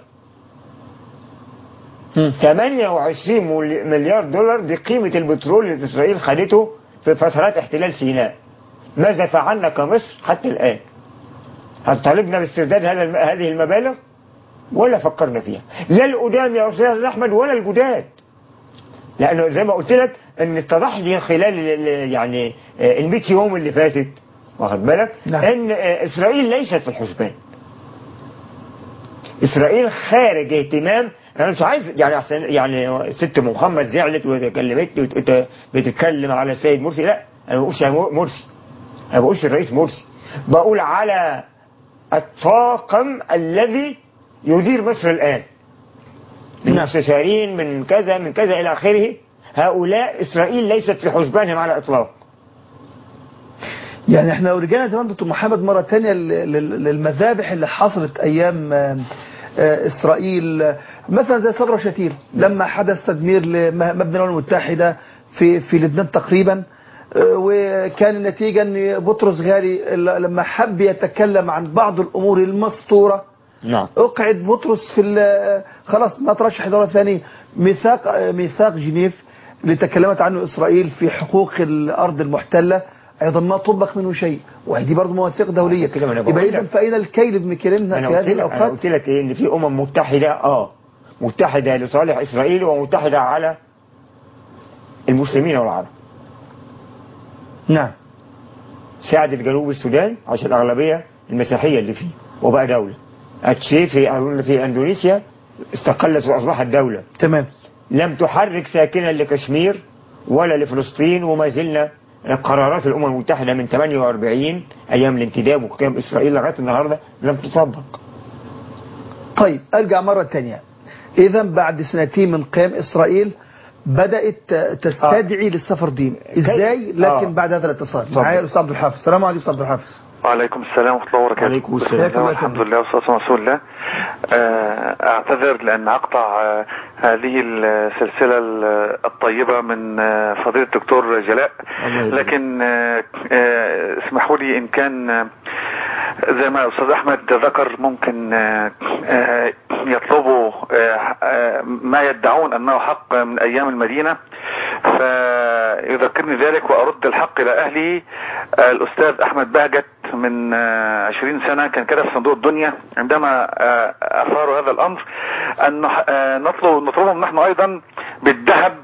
[SPEAKER 3] 28 مل- مليار دولار دي قيمة البترول اللي إسرائيل خدته في فترات احتلال سيناء ماذا فعلنا كمصر حتى الآن هل طالبنا باسترداد هذا الم- هذه المبالغ ولا فكرنا فيها لا القدام يا أستاذ أحمد ولا الجداد لأنه زي ما قلت لك أن اتضح لي خلال ال- ال- يعني ال 100 يوم اللي فاتت واخد بالك
[SPEAKER 2] نعم.
[SPEAKER 3] أن آه، إسرائيل ليست في الحسبان إسرائيل خارج اهتمام أنا مش عايز يعني عشان يعني ست محمد زعلت وتكلمت وت- وت- بتتكلم على السيد مرسي لا أنا ما بقولش على مرسي أنا ما بقولش الرئيس مرسي بقول على الطاقم الذي يدير مصر الآن من
[SPEAKER 2] نعم.
[SPEAKER 3] مستشارين من كذا من كذا إلى آخره هؤلاء إسرائيل ليست في حسبانهم على الإطلاق
[SPEAKER 2] يعني احنا لو رجعنا زمان دكتور محمد مرة تانية لل- لل- للمذابح اللي حصلت ايام آه، آه، اسرائيل آه، مثلا زي صبرا شتيل لما حدث تدمير لمبنى الامم المتحدة في في لبنان تقريبا آه، وكان النتيجة ان بطرس غالي ال- لما حب يتكلم عن بعض الامور المسطورة
[SPEAKER 3] نعم
[SPEAKER 2] اقعد بطرس في ال- خلاص ما ترشح دورة ثانية ميثاق ميثاق جنيف اللي تكلمت عنه إسرائيل في حقوق الأرض المحتلة أيضا ما طبق منه شيء وهذه برضه مواثيق دولية
[SPEAKER 3] كده ما أنا بقول
[SPEAKER 2] يبقى إذا
[SPEAKER 3] لك.
[SPEAKER 2] فأين الكيل بمكيالنا
[SPEAKER 3] أنا
[SPEAKER 2] في
[SPEAKER 3] قلت
[SPEAKER 2] هذه
[SPEAKER 3] لك أنا
[SPEAKER 2] الأوقات
[SPEAKER 3] قلت لك إيه إن في أمم متحدة آه متحدة لصالح إسرائيل ومتحدة على المسلمين والعرب
[SPEAKER 2] نعم
[SPEAKER 3] ساعدت جنوب السودان عشان الأغلبية المسيحية اللي فيه وبقى دولة أتشي في أظن في أندونيسيا استقلت وأصبحت دولة
[SPEAKER 2] تمام
[SPEAKER 3] لم تحرك ساكنا لكشمير ولا لفلسطين وما زلنا قرارات الأمم المتحدة من 48 أيام الانتداب وقيام إسرائيل لغاية النهاردة لم تطبق
[SPEAKER 2] طيب أرجع مرة تانية إذا بعد سنتين من قيام إسرائيل بدأت تستدعي للسفر دين إزاي لكن
[SPEAKER 3] آه.
[SPEAKER 2] بعد هذا الاتصال
[SPEAKER 3] اتفضل.
[SPEAKER 2] معايا الأستاذ عبد الحافظ السلام عليكم أستاذ عبد الحافظ
[SPEAKER 4] وعليكم السلام ورحمة الله وبركاته
[SPEAKER 3] وعليكم السلام.
[SPEAKER 4] بسم الله والحمد لله والصلاة والسلام على رسول الله آه، أعتذر لأن أقطع آه، هذه السلسلة ال- الطيبة من آه، فضيلة الدكتور جلاء
[SPEAKER 3] الله يبارك.
[SPEAKER 4] لكن آه، آه، اسمحوا لي إن كان آه، زي ما الأستاذ أحمد ذكر ممكن آه، آه، يطلبوا آه، آه، ما يدعون أنه حق من أيام المدينة فيذكرني ذلك وأرد الحق إلى أهلي آه، الأستاذ أحمد بهجت من آه، 20 سنة كان كده في صندوق الدنيا عندما آه، أثاروا هذا الأمر أن نح- آه، نطلب نطلبهم نحن أيضا بالذهب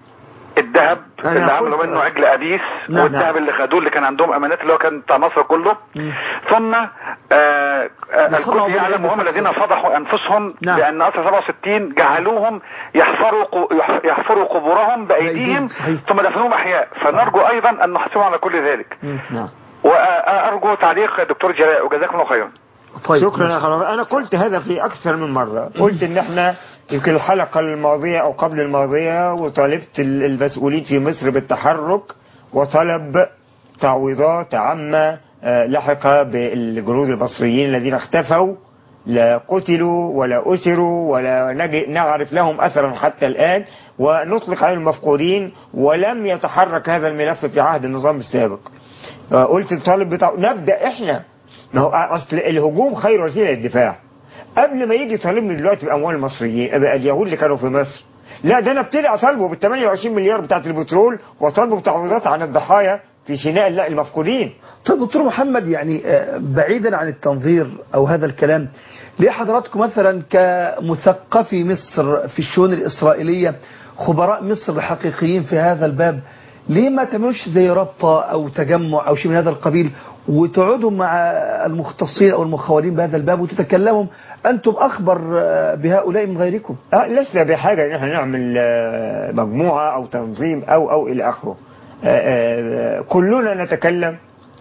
[SPEAKER 4] الذهب
[SPEAKER 3] أنا
[SPEAKER 4] اللي
[SPEAKER 3] قلت-
[SPEAKER 4] عملوا منه عجل أديس
[SPEAKER 2] نعم.
[SPEAKER 4] والذهب اللي خدوه اللي كان عندهم أمانات اللي هو كان بتاع مصر كله ثم آه، آه،
[SPEAKER 2] نصرهم
[SPEAKER 4] الكل يعلم
[SPEAKER 2] بالعلم
[SPEAKER 4] وهم الذين فضحوا أنفسهم
[SPEAKER 2] نعم.
[SPEAKER 4] بأن أسر 67 جعلوهم يحفروا قو- يح- يحفروا قبورهم
[SPEAKER 2] بأيديهم،
[SPEAKER 4] بأيديهم
[SPEAKER 2] صحيح.
[SPEAKER 4] ثم دفنوهم أحياء فنرجو أيضا أن نحاسبهم على كل ذلك
[SPEAKER 3] نعم
[SPEAKER 4] وأرجو تعليق الدكتور جلاء وجزاكم الله خيرا
[SPEAKER 2] طيب
[SPEAKER 3] شكرا يا خلاص انا قلت هذا في اكثر من مره قلت ان احنا يمكن الحلقه الماضيه او قبل الماضيه وطالبت ال- المسؤولين في مصر بالتحرك وطلب تعويضات عامه آه، لحقه بالجنود المصريين الذين اختفوا لا قتلوا ولا أسروا ولا نج- نعرف لهم أثرا حتى الآن ونطلق عليهم المفقودين ولم يتحرك هذا الملف في عهد النظام السابق آه، قلت الطالب بتاع نبدأ احنا ما هو اصل الهجوم خير وسيله للدفاع قبل ما يجي يطالبني دلوقتي باموال المصريين آه، اليهود اللي كانوا في مصر لا ده انا ابتدي اطالبه بال 28 مليار بتاعت البترول واطالبه بتعويضات عن الضحايا في سيناء لا المفقودين
[SPEAKER 2] طيب دكتور محمد يعني آه، بعيدا عن التنظير او هذا الكلام ليه حضراتكم مثلا كمثقفي مصر في الشؤون الاسرائيليه خبراء مصر الحقيقيين في هذا الباب ليه ما تعملوش زي رابطه او تجمع او شيء من هذا القبيل وتقعدوا مع المختصين او المخولين بهذا الباب وتتكلموا انتم اخبر آه، بهؤلاء من غيركم
[SPEAKER 3] آه، لسنا بحاجة ان احنا نعمل آه، مجموعة او تنظيم او او الى اخره آه، آه، كلنا نتكلم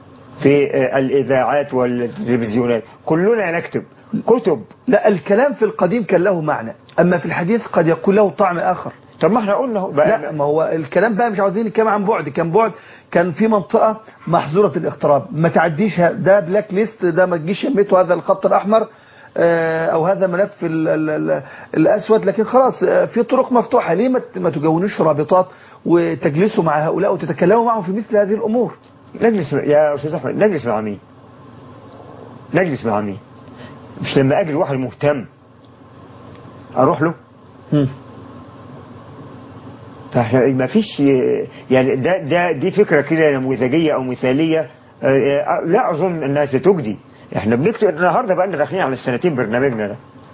[SPEAKER 3] في آه، الاذاعات والتلفزيونات كلنا نكتب كتب
[SPEAKER 2] لا الكلام في القديم كان له معنى اما في الحديث قد يكون له طعم اخر
[SPEAKER 3] طب ما احنا قلنا هو بقى-
[SPEAKER 2] لا ما هو الكلام بقى مش عاوزين نتكلم عن بعد كان بعد كان في منطقة محظورة الاقتراب ما تعديش ه- ده بلاك ليست ده ما تجيش يميته هذا الخط الأحمر آه، أو هذا ملف ال ال ال الأسود لكن خلاص آه، في طرق مفتوحة ليه ما ت- ما تجونوش رابطات وتجلسوا مع هؤلاء وتتكلموا معهم في مثل هذه الأمور
[SPEAKER 3] نجلس يا استاذ احمد نجلس مع مين؟ نجلس مع مين مش لما اجي واحد مهتم اروح له
[SPEAKER 2] مم.
[SPEAKER 3] فاحنا ما فيش يعني ده ده دي فكره كده نموذجيه او مثاليه آه، لا اظن انها ستجدي احنا بنكتب النهارده بقى لنا داخلين على السنتين برنامجنا ده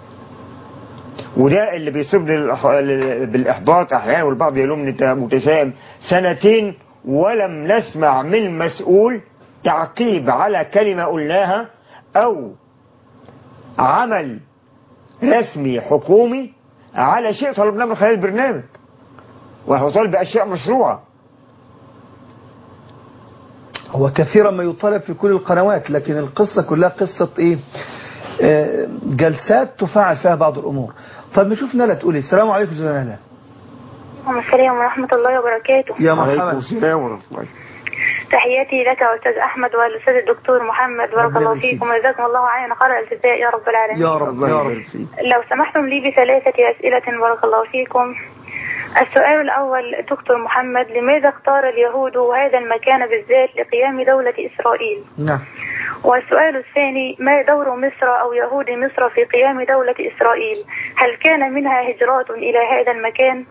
[SPEAKER 3] وده اللي بيصيبني الإح- ال- بالاحباط احيانا والبعض يلومني انت متشائم سنتين ولم نسمع من مسؤول تعقيب على كلمه قلناها او عمل رسمي حكومي على شيء طلبناه من خلال البرنامج ونحن طالب باشياء مشروعه
[SPEAKER 2] هو كثيرا ما يطالب في كل القنوات لكن القصة كلها قصة ايه آه، جلسات تفعل فيها بعض الامور طيب نشوف نلا تقولي السلام عليكم استاذ نلا
[SPEAKER 5] وعليكم السلام ورحمة الله وبركاته
[SPEAKER 2] يا
[SPEAKER 3] عليكم
[SPEAKER 2] مرحبا
[SPEAKER 3] السلام ورحمه الله
[SPEAKER 5] تحياتي لك أستاذ أحمد والأستاذ الدكتور محمد بارك
[SPEAKER 2] ربنا
[SPEAKER 5] الله
[SPEAKER 2] يبارك فيك.
[SPEAKER 5] فيكم وجزاكم الله عنا خير الجزاء يا رب العالمين
[SPEAKER 2] يا رب
[SPEAKER 3] الله
[SPEAKER 2] يا رب
[SPEAKER 3] يبارك فيك
[SPEAKER 5] لو سمحتم لي بثلاثة أسئلة بارك الله فيكم السؤال الأول دكتور محمد لماذا اختار اليهود هذا المكان بالذات لقيام دولة إسرائيل
[SPEAKER 2] نعم
[SPEAKER 5] والسؤال الثاني ما دور مصر أو يهود مصر في قيام دولة إسرائيل هل كان منها هجرات إلى هذا المكان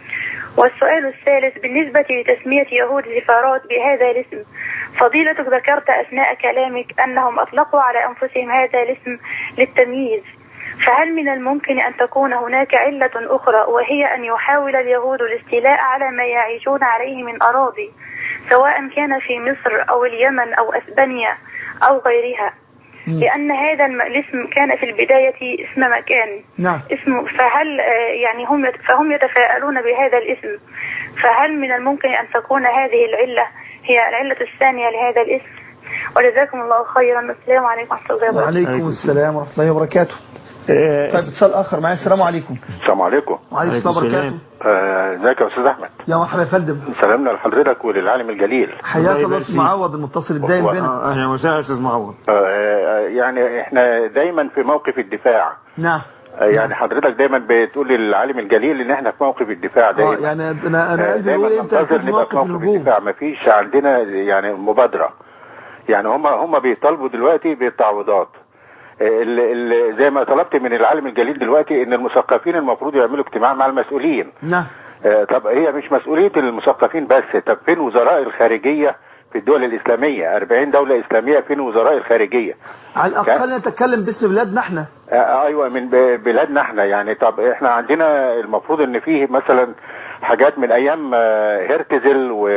[SPEAKER 5] والسؤال الثالث بالنسبة لتسمية يهود سفارات بهذا الاسم فضيلتك ذكرت أثناء كلامك أنهم أطلقوا على أنفسهم هذا الاسم للتمييز فهل من الممكن أن تكون هناك علة أخرى وهي أن يحاول اليهود الاستيلاء على ما يعيشون عليه من أراضي سواء كان في مصر أو اليمن أو أسبانيا أو غيرها
[SPEAKER 2] مم.
[SPEAKER 5] لأن هذا الم- الاسم كان في البداية اسم مكان
[SPEAKER 2] نعم
[SPEAKER 5] اسم فهل آه، يعني هم يت- فهم يتفاءلون بهذا الاسم فهل من الممكن أن تكون هذه العلة هي العلة الثانية لهذا الاسم وجزاكم الله خيرا والسلام عليكم ورحمة الله وبركاته
[SPEAKER 2] وعليكم السلام ورحمة الله وبركاته
[SPEAKER 3] آه،
[SPEAKER 2] طيب اتصال اخر معايا السلام عليكم
[SPEAKER 6] السلام عليكم
[SPEAKER 2] وعليكم
[SPEAKER 3] عليكم
[SPEAKER 2] السلام
[SPEAKER 3] السلام.
[SPEAKER 2] وبركاته
[SPEAKER 6] آه، ازيك يا استاذ احمد
[SPEAKER 2] يا مرحبا يا فندم
[SPEAKER 6] سلامنا لحضرتك وللعالم الجليل
[SPEAKER 2] حياك
[SPEAKER 3] الله
[SPEAKER 2] الله
[SPEAKER 3] يبارك
[SPEAKER 2] أستاذ
[SPEAKER 3] فيك.
[SPEAKER 2] معوض المتصل الدائم
[SPEAKER 6] و-
[SPEAKER 2] بنا
[SPEAKER 3] آه، اهلا وسهلا استاذ معوض
[SPEAKER 6] آه، يعني احنا دايما في موقف الدفاع
[SPEAKER 2] نعم
[SPEAKER 6] آه، يعني حضرتك دايما بتقول للعالم الجليل ان احنا في موقف الدفاع
[SPEAKER 2] اه
[SPEAKER 6] دايما
[SPEAKER 2] يعني انا انا
[SPEAKER 6] آه،
[SPEAKER 2] قلبي
[SPEAKER 6] دايما
[SPEAKER 2] بيقول انت
[SPEAKER 6] ننتظر
[SPEAKER 2] في
[SPEAKER 6] نبقى
[SPEAKER 2] موقف
[SPEAKER 6] في موقف
[SPEAKER 2] الهجوم
[SPEAKER 6] الدفاع مفيش عندنا يعني مبادرة يعني هم هم بيطالبوا دلوقتي بالتعويضات آه، ال- ال- زي ما طلبت من العالم الجليل دلوقتي ان المثقفين المفروض يعملوا اجتماع مع المسؤولين
[SPEAKER 2] نعم
[SPEAKER 6] آه، طب هي مش مسؤولية المثقفين بس طب فين وزراء الخارجية في الدول الإسلامية 40 دولة إسلامية فين وزراء الخارجية
[SPEAKER 2] على الاقل نتكلم باسم بلادنا احنا
[SPEAKER 6] آه، أيوة من ب- بلادنا احنا يعني طب احنا عندنا المفروض ان فيه مثلا حاجات من ايام آه، هرتزل و-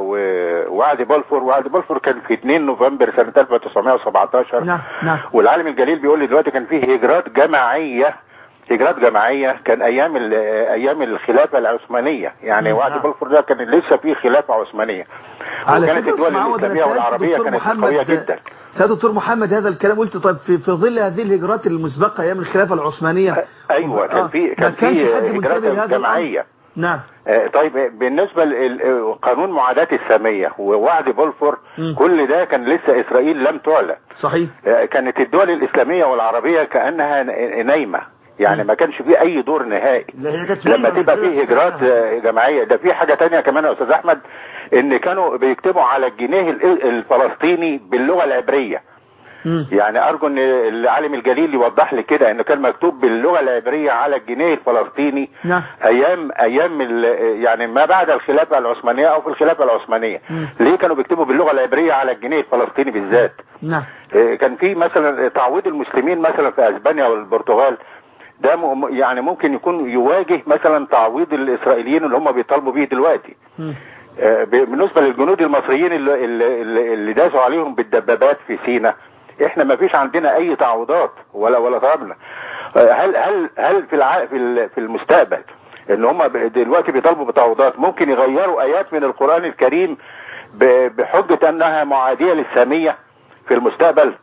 [SPEAKER 6] و- وعد بلفور وعد بلفور كان في 2 نوفمبر سنة 1917
[SPEAKER 2] نعم نعم
[SPEAKER 6] والعالم الجليل بيقول لي دلوقتي كان فيه هجرات جماعيه هجرات جماعيه كان ايام ال- ايام الخلافه العثمانيه يعني
[SPEAKER 2] نعم.
[SPEAKER 6] وعد بلفور ده كان لسه فيه خلافه عثمانيه
[SPEAKER 2] على
[SPEAKER 6] وكانت
[SPEAKER 2] فكرة
[SPEAKER 6] الدول
[SPEAKER 2] اسمع عوض، أنا
[SPEAKER 6] الاسلاميه
[SPEAKER 2] سألت
[SPEAKER 6] والعربيه
[SPEAKER 2] دكتور
[SPEAKER 6] كانت
[SPEAKER 2] محمد-
[SPEAKER 6] قويه جدا
[SPEAKER 2] سيادة دكتور محمد هذا الكلام قلت طيب في, في ظل هذه الهجرات المسبقة أيام الخلافة العثمانية
[SPEAKER 6] ايوه كان
[SPEAKER 2] آه،
[SPEAKER 6] في
[SPEAKER 2] ما
[SPEAKER 6] كان
[SPEAKER 2] كانش
[SPEAKER 6] في
[SPEAKER 2] حد منتبه
[SPEAKER 6] هجرات
[SPEAKER 2] لهذا الأمر
[SPEAKER 6] جماعيه
[SPEAKER 2] نعم
[SPEAKER 6] آه، طيب آه، بالنسبة لقانون معاداة السامية ووعد بلفور
[SPEAKER 2] مم.
[SPEAKER 6] كل ده كان لسه إسرائيل لم تعلن
[SPEAKER 2] صحيح
[SPEAKER 6] آه، كانت الدول الإسلامية والعربية كأنها ن- نايمة يعني ما كانش فيه أي دور نهائي
[SPEAKER 3] لا هي كانت
[SPEAKER 6] لما
[SPEAKER 3] نايمة
[SPEAKER 6] تبقى
[SPEAKER 3] كده
[SPEAKER 6] فيه هجرات آه، جماعية ده في حاجة تانية كمان يا أستاذ أحمد إن كانوا بيكتبوا على الجنيه ال- الفلسطيني باللغة العبرية
[SPEAKER 2] مم.
[SPEAKER 6] يعني ارجو ان العالم الجليل يوضح لي كده انه كان مكتوب باللغه العبريه على الجنيه الفلسطيني
[SPEAKER 2] نعم.
[SPEAKER 6] ايام ايام ال- يعني ما بعد الخلافه العثمانيه او في الخلافه العثمانيه
[SPEAKER 2] مم.
[SPEAKER 6] ليه كانوا بيكتبوا باللغه العبريه على الجنيه الفلسطيني بالذات
[SPEAKER 2] نعم
[SPEAKER 6] إيه، كان في مثلا تعويض المسلمين مثلا في اسبانيا والبرتغال ده م- يعني ممكن يكون يواجه مثلا تعويض الاسرائيليين اللي هم بيطالبوا بيه دلوقتي
[SPEAKER 2] مم.
[SPEAKER 6] آه، بالنسبه للجنود المصريين اللي, اللي, اللي داسوا عليهم بالدبابات في سينا احنا ما فيش عندنا اي تعويضات ولا ولا طلبنا آه، هل هل هل في الع... في ال- في المستقبل ان هم ب- دلوقتي بيطالبوا بتعويضات ممكن يغيروا ايات من القران الكريم ب- بحجه انها معاديه للساميه في المستقبل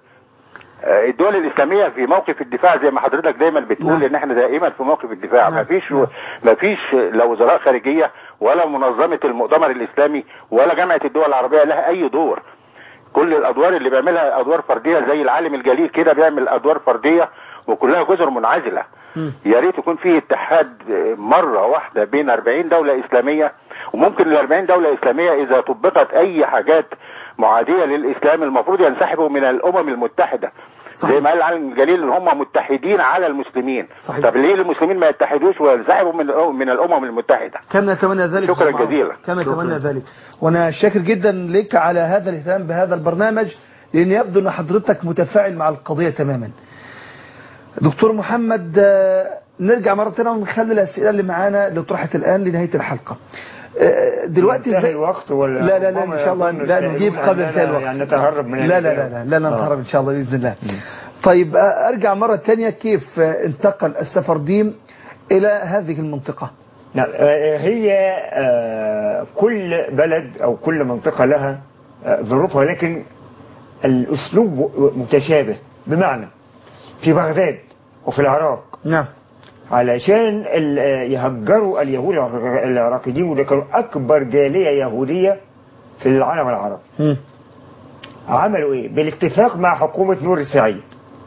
[SPEAKER 6] آه، الدول الاسلاميه في موقف الدفاع زي ما حضرتك دايما بتقول
[SPEAKER 2] نعم.
[SPEAKER 6] ان احنا دائما في موقف الدفاع
[SPEAKER 2] نعم.
[SPEAKER 6] ما فيش
[SPEAKER 2] نعم.
[SPEAKER 6] ما فيش لا وزراء خارجيه ولا منظمه المؤتمر الاسلامي ولا جامعه الدول العربيه لها اي دور كل الادوار اللي بيعملها ادوار فرديه زي العالم الجليل كده بيعمل ادوار فرديه وكلها جزر منعزله
[SPEAKER 2] مم.
[SPEAKER 6] يا ريت يكون في اتحاد مره واحده بين 40 دوله اسلاميه وممكن ال 40 دوله اسلاميه اذا طبقت اي حاجات معاديه للاسلام المفروض ينسحبوا من الامم المتحده
[SPEAKER 2] صحيح.
[SPEAKER 6] زي ما قال العالم الجليل ان هم متحدين على المسلمين
[SPEAKER 2] صحيح.
[SPEAKER 6] طب ليه المسلمين ما يتحدوش وينسحبوا من الأم- من الامم المتحده
[SPEAKER 2] كم نتمنى ذلك
[SPEAKER 6] شكراً
[SPEAKER 2] أستاذ
[SPEAKER 6] جزيلاً.
[SPEAKER 2] معروف. كم
[SPEAKER 6] شكراً.
[SPEAKER 2] نتمنى ذلك وانا شاكر جدا لك على هذا الاهتمام بهذا البرنامج لان يبدو ان حضرتك متفاعل مع القضيه تماما دكتور محمد آه، نرجع مره ثانيه ونخلي الاسئله اللي معانا اللي طرحت الان لنهايه الحلقه آه، دلوقتي
[SPEAKER 3] انتهى
[SPEAKER 2] ازاي
[SPEAKER 3] الوقت ولا
[SPEAKER 2] لا لا لا
[SPEAKER 3] ربما
[SPEAKER 2] ان شاء الله
[SPEAKER 3] يكون
[SPEAKER 2] لا نجيب
[SPEAKER 3] السائلون
[SPEAKER 2] قبل
[SPEAKER 3] أننا
[SPEAKER 2] انتهاء الوقت
[SPEAKER 3] يعني نتهرب من
[SPEAKER 2] لا لا لا
[SPEAKER 3] الإجابة.
[SPEAKER 2] لا لا, لا
[SPEAKER 3] آه.
[SPEAKER 2] نتهرب ان شاء الله باذن الله طيب آه، ارجع مره ثانيه كيف آه، انتقل السفرديم الى هذه المنطقه
[SPEAKER 3] نعم آه، هي آه، كل بلد أو كل منطقة لها آه، ظروفها لكن الأسلوب متشابه بمعنى في بغداد وفي العراق
[SPEAKER 2] نعم
[SPEAKER 3] علشان ال- آه، يهجروا اليهود العراقيين وده كانوا أكبر جالية يهودية في العالم العربي
[SPEAKER 2] مم.
[SPEAKER 3] عملوا ايه بالاتفاق مع حكومة نور السعيد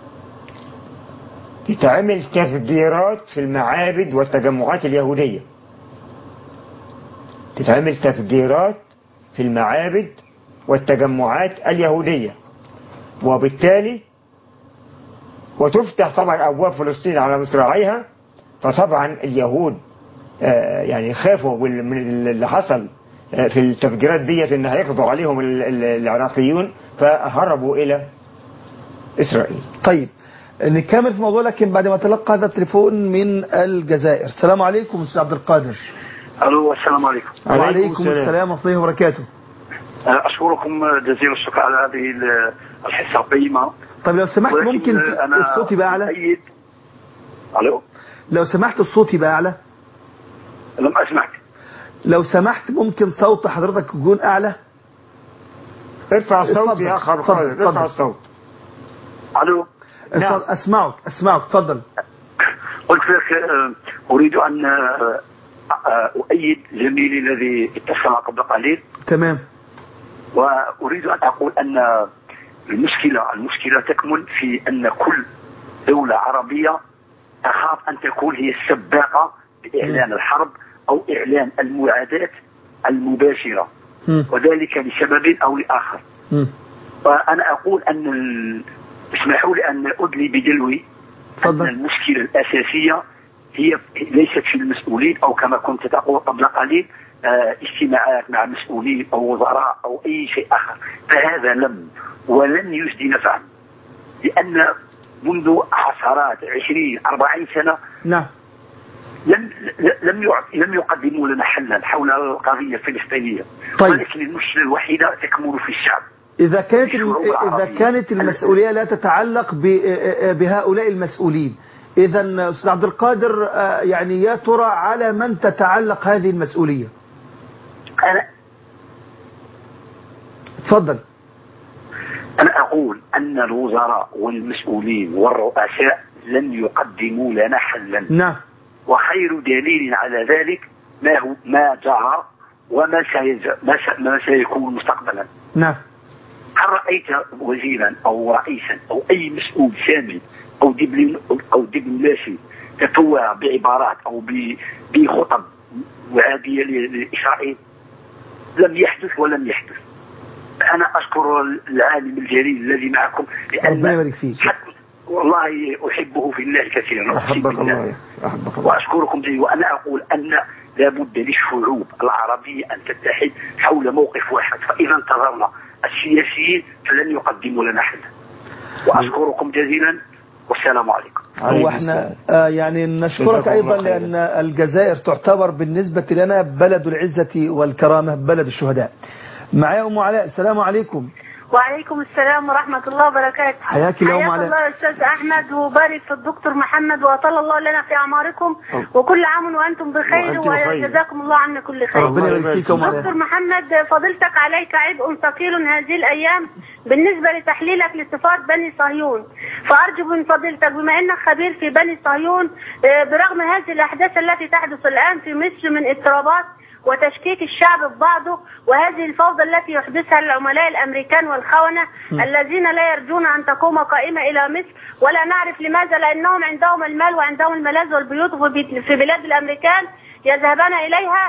[SPEAKER 3] يتعمل تفجيرات في المعابد والتجمعات اليهودية تتعمل تفجيرات في المعابد والتجمعات اليهودية وبالتالي وتفتح طبعا أبواب فلسطين على مصراعيها فطبعا اليهود آه، يعني خافوا بال- من اللي حصل آه، في التفجيرات ديت ان هيقضوا عليهم ال- ال- العراقيون فهربوا الى اسرائيل
[SPEAKER 2] طيب نكمل في الموضوع لكن بعد ما تلقى هذا التليفون من الجزائر السلام عليكم استاذ عبد القادر
[SPEAKER 7] الو السلام عليكم
[SPEAKER 2] وعليكم السلام ورحمه الله وبركاته
[SPEAKER 7] اشكركم جزيل الشكر على هذه ال- الحصه القيمه
[SPEAKER 2] طيب لو سمحت
[SPEAKER 7] ولكن
[SPEAKER 2] ممكن
[SPEAKER 7] أنا
[SPEAKER 2] الصوت يبقى اعلى
[SPEAKER 7] أؤيد الو
[SPEAKER 2] لو سمحت الصوت يبقى اعلى
[SPEAKER 7] لم اسمعك
[SPEAKER 2] لو سمحت ممكن صوت حضرتك يكون اعلى
[SPEAKER 3] ارفع الصوت
[SPEAKER 2] اتفضل،
[SPEAKER 3] يا اخ عبد
[SPEAKER 2] اتفضل،
[SPEAKER 3] القادر ارفع
[SPEAKER 2] اتفضل.
[SPEAKER 3] الصوت
[SPEAKER 7] الو
[SPEAKER 3] نعم.
[SPEAKER 2] اتفضل، اسمعك اسمعك تفضل
[SPEAKER 7] قلت لك آه، اريد ان آه، آه، اؤيد زميلي الذي اتصل قبل قليل
[SPEAKER 2] تمام
[SPEAKER 7] واريد ان اقول ان المشكله المشكله تكمن في ان كل دوله عربيه تخاف ان تكون هي السباقه باعلان الحرب او اعلان المعاداه المباشره
[SPEAKER 2] مم.
[SPEAKER 7] وذلك لسبب او لاخر
[SPEAKER 2] مم.
[SPEAKER 7] وانا اقول ان ال... اسمحوا لي ان ادلي بدلوي ان
[SPEAKER 2] تفضل
[SPEAKER 7] المشكله الاساسيه هي ليست في المسؤولين او كما كنت تقول قبل قليل آه، اجتماعات مع مسؤولين او وزراء او اي شيء اخر فهذا لم ولن يجدي نفعا لان منذ عشرات 20 40 سنه
[SPEAKER 2] نعم
[SPEAKER 7] لم لم يعط- لم يقدموا لنا حلا حول القضيه الفلسطينيه
[SPEAKER 2] طيب.
[SPEAKER 7] ولكن المشكله الوحيده تكمن في الشعب
[SPEAKER 2] إذا كانت
[SPEAKER 7] الشعوب
[SPEAKER 2] إذا
[SPEAKER 7] العربية.
[SPEAKER 2] كانت المسؤولية لا تتعلق ب- بهؤلاء المسؤولين إذا أستاذ عبد القادر آه، يعني يا ترى على من تتعلق هذه المسؤولية
[SPEAKER 7] انا
[SPEAKER 2] تفضل
[SPEAKER 7] أنا أقول أن الوزراء والمسؤولين والرؤساء لن يقدموا لنا حلا
[SPEAKER 2] نعم
[SPEAKER 7] وخير دليل على ذلك ما هو ما جرى وما سيج ما, س... ما سيكون مستقبلا
[SPEAKER 2] نعم
[SPEAKER 7] هل رأيت وزيرا أو رئيسا أو أي مسؤول سامي أو دبلوم أو دبلوماسي تفوه بعبارات أو ب... بخطب وعادية ل- لإسرائيل لم يحدث ولم يحدث أنا أشكر العالم الجليل الذي معكم لأن
[SPEAKER 2] ربنا يبارك فيك.
[SPEAKER 7] حتى والله أحبه في الله كثيرا أقسم
[SPEAKER 3] احبك
[SPEAKER 7] بالله.
[SPEAKER 3] الله احبك الله
[SPEAKER 7] واشكركم جيد وانا اقول ان لابد للشعوب العربيه ان تتحد حول موقف واحد فاذا انتظرنا السياسيين فلن يقدموا لنا حلا واشكركم جزيلا والسلام عليكم
[SPEAKER 2] هو احنا آه يعني نشكرك
[SPEAKER 3] جزاكم
[SPEAKER 2] أيضا
[SPEAKER 3] الله خيرا.
[SPEAKER 2] لأن الجزائر تعتبر بالنسبة لنا بلد العزة والكرامة بلد الشهداء معايا أم علاء السلام عليكم
[SPEAKER 5] وعليكم السلام ورحمة الله وبركاته
[SPEAKER 2] حياك الله أم
[SPEAKER 5] حياك
[SPEAKER 2] علاء.
[SPEAKER 5] الله يا أستاذ أحمد وبارك في الدكتور محمد وأطال الله لنا في أعماركم وكل عام وأنتم بخير
[SPEAKER 3] وأنت بخير.
[SPEAKER 5] وجزاكم الله عنا كل خير
[SPEAKER 2] ربنا
[SPEAKER 3] الله
[SPEAKER 2] يبارك فيك يا أم
[SPEAKER 3] يبارك
[SPEAKER 5] دكتور
[SPEAKER 2] علاء
[SPEAKER 5] محمد فضيلتك عليك عبء ثقيل هذه الأيام بالنسبة لتحليلك لصفات بني صهيون فأرجو من فضيلتك بما أنك خبير في بني صهيون آه، برغم هذه الأحداث التي تحدث الآن في مصر من اضطرابات وتشكيك الشعب ببعضه وهذه الفوضى التي يحدثها العملاء الامريكان والخونه الذين لا يرجون ان تقوم قائمه الى مصر ولا نعرف لماذا لانهم عندهم المال وعندهم الملاذ والبيوت وفي في بلاد الامريكان يذهبان اليها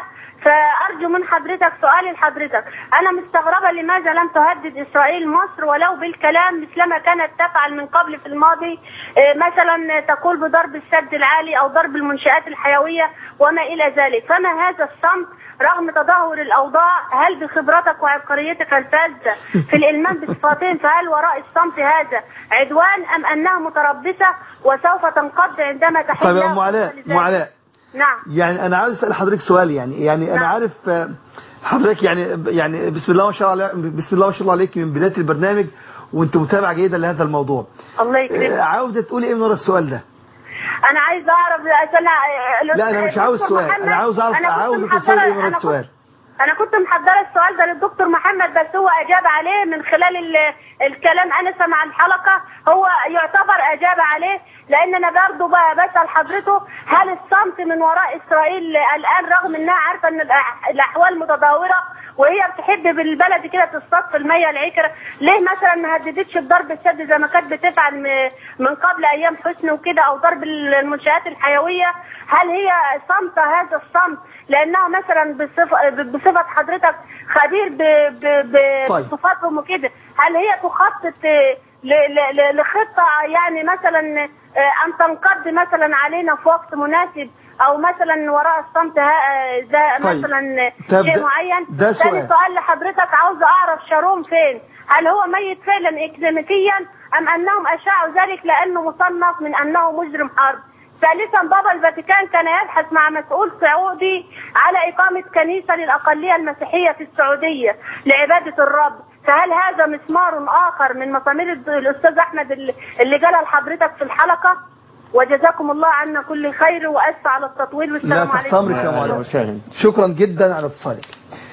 [SPEAKER 5] فأرجو من حضرتك سؤالي لحضرتك أنا مستغربة لماذا لم تهدد إسرائيل مصر ولو بالكلام مثلما كانت تفعل من قبل في الماضي آه، مثلا تقول بضرب السد العالي أو ضرب المنشآت الحيوية وما إلى ذلك فما هذا الصمت رغم تدهور الأوضاع هل بخبرتك وعبقريتك الفذة في الإلمام بصفاتين فهل وراء الصمت هذا عدوان أم أنها متربصة وسوف تنقض عندما تحل
[SPEAKER 2] طيب يا
[SPEAKER 5] لها
[SPEAKER 2] ام علاء
[SPEAKER 5] فرصة
[SPEAKER 2] ام
[SPEAKER 5] لذلك؟
[SPEAKER 2] علاء
[SPEAKER 5] نعم
[SPEAKER 2] يعني انا عاوز اسال حضرتك سؤال يعني يعني انا
[SPEAKER 5] نعم.
[SPEAKER 2] عارف آه، حضرتك يعني يعني بسم الله ما شاء الله بسم الله ما شاء الله عليك من بدايه البرنامج وانت متابعه جيدا لهذا الموضوع
[SPEAKER 5] الله
[SPEAKER 2] آه،
[SPEAKER 5] يكرمك
[SPEAKER 2] عاوزه تقولي ايه من ورا السؤال ده
[SPEAKER 5] انا عايز اعرف عشان
[SPEAKER 2] لا انا مش عاوز
[SPEAKER 5] الدكتور
[SPEAKER 2] سؤال
[SPEAKER 5] محمد-
[SPEAKER 2] انا عاوز اعرف
[SPEAKER 5] أنا كنت
[SPEAKER 2] عاوز
[SPEAKER 5] محضرة-
[SPEAKER 2] توصلي ايه من ورا
[SPEAKER 5] أنا كنت-
[SPEAKER 2] السؤال
[SPEAKER 5] انا كنت محضره السؤال ده للدكتور محمد بس هو اجاب عليه من خلال ال- الكلام انا سمع الحلقه هو يعتبر اجاب عليه لان انا برضه ب- بسال حضرته هل الصمت من وراء اسرائيل الان رغم انها عارفه ان الأح- الاحوال متدهوره وهي بتحب بالبلد كده تصطاد في الميه العكره ليه مثلا ما هددتش بضرب السد زي ما كانت بتفعل م- من قبل ايام حسني وكده او ضرب المنشات الحيويه هل هي صمت هذا الصمت لانها مثلا بصفه بصفه حضرتك خبير ب- ب- ب-
[SPEAKER 2] طيب.
[SPEAKER 5] بصفاتهم وكده هل هي تخطط آه، ل- ل- ل- لخطه يعني مثلا آه، ان تنقض مثلا علينا في وقت مناسب او مثلا وراء الصمت ها- ده
[SPEAKER 2] طيب.
[SPEAKER 5] مثلا
[SPEAKER 2] طب
[SPEAKER 5] شيء
[SPEAKER 2] ده-
[SPEAKER 5] معين
[SPEAKER 2] ده
[SPEAKER 5] تاني
[SPEAKER 2] سؤال.
[SPEAKER 5] سؤال لحضرتك عاوزه اعرف شارون فين هل هو ميت فعلا اكلينيكيا ام انهم اشاعوا ذلك لانه مصنف من انه مجرم حرب ثالثا بابا الفاتيكان كان يبحث مع مسؤول سعودي على إقامة كنيسة للأقلية المسيحية في السعودية لعبادة الرب فهل هذا مسمار آخر من مسامير الد- الأستاذ أحمد اللي اللي جالها لحضرتك في الحلقة وجزاكم الله عنا كل خير وأسف على التطويل
[SPEAKER 2] لا
[SPEAKER 5] والسلام
[SPEAKER 2] تحت
[SPEAKER 5] عليكم
[SPEAKER 2] امرك يا ام
[SPEAKER 3] أهلا
[SPEAKER 2] علاء
[SPEAKER 3] وسهلا
[SPEAKER 2] شكرا جدا على اتصالك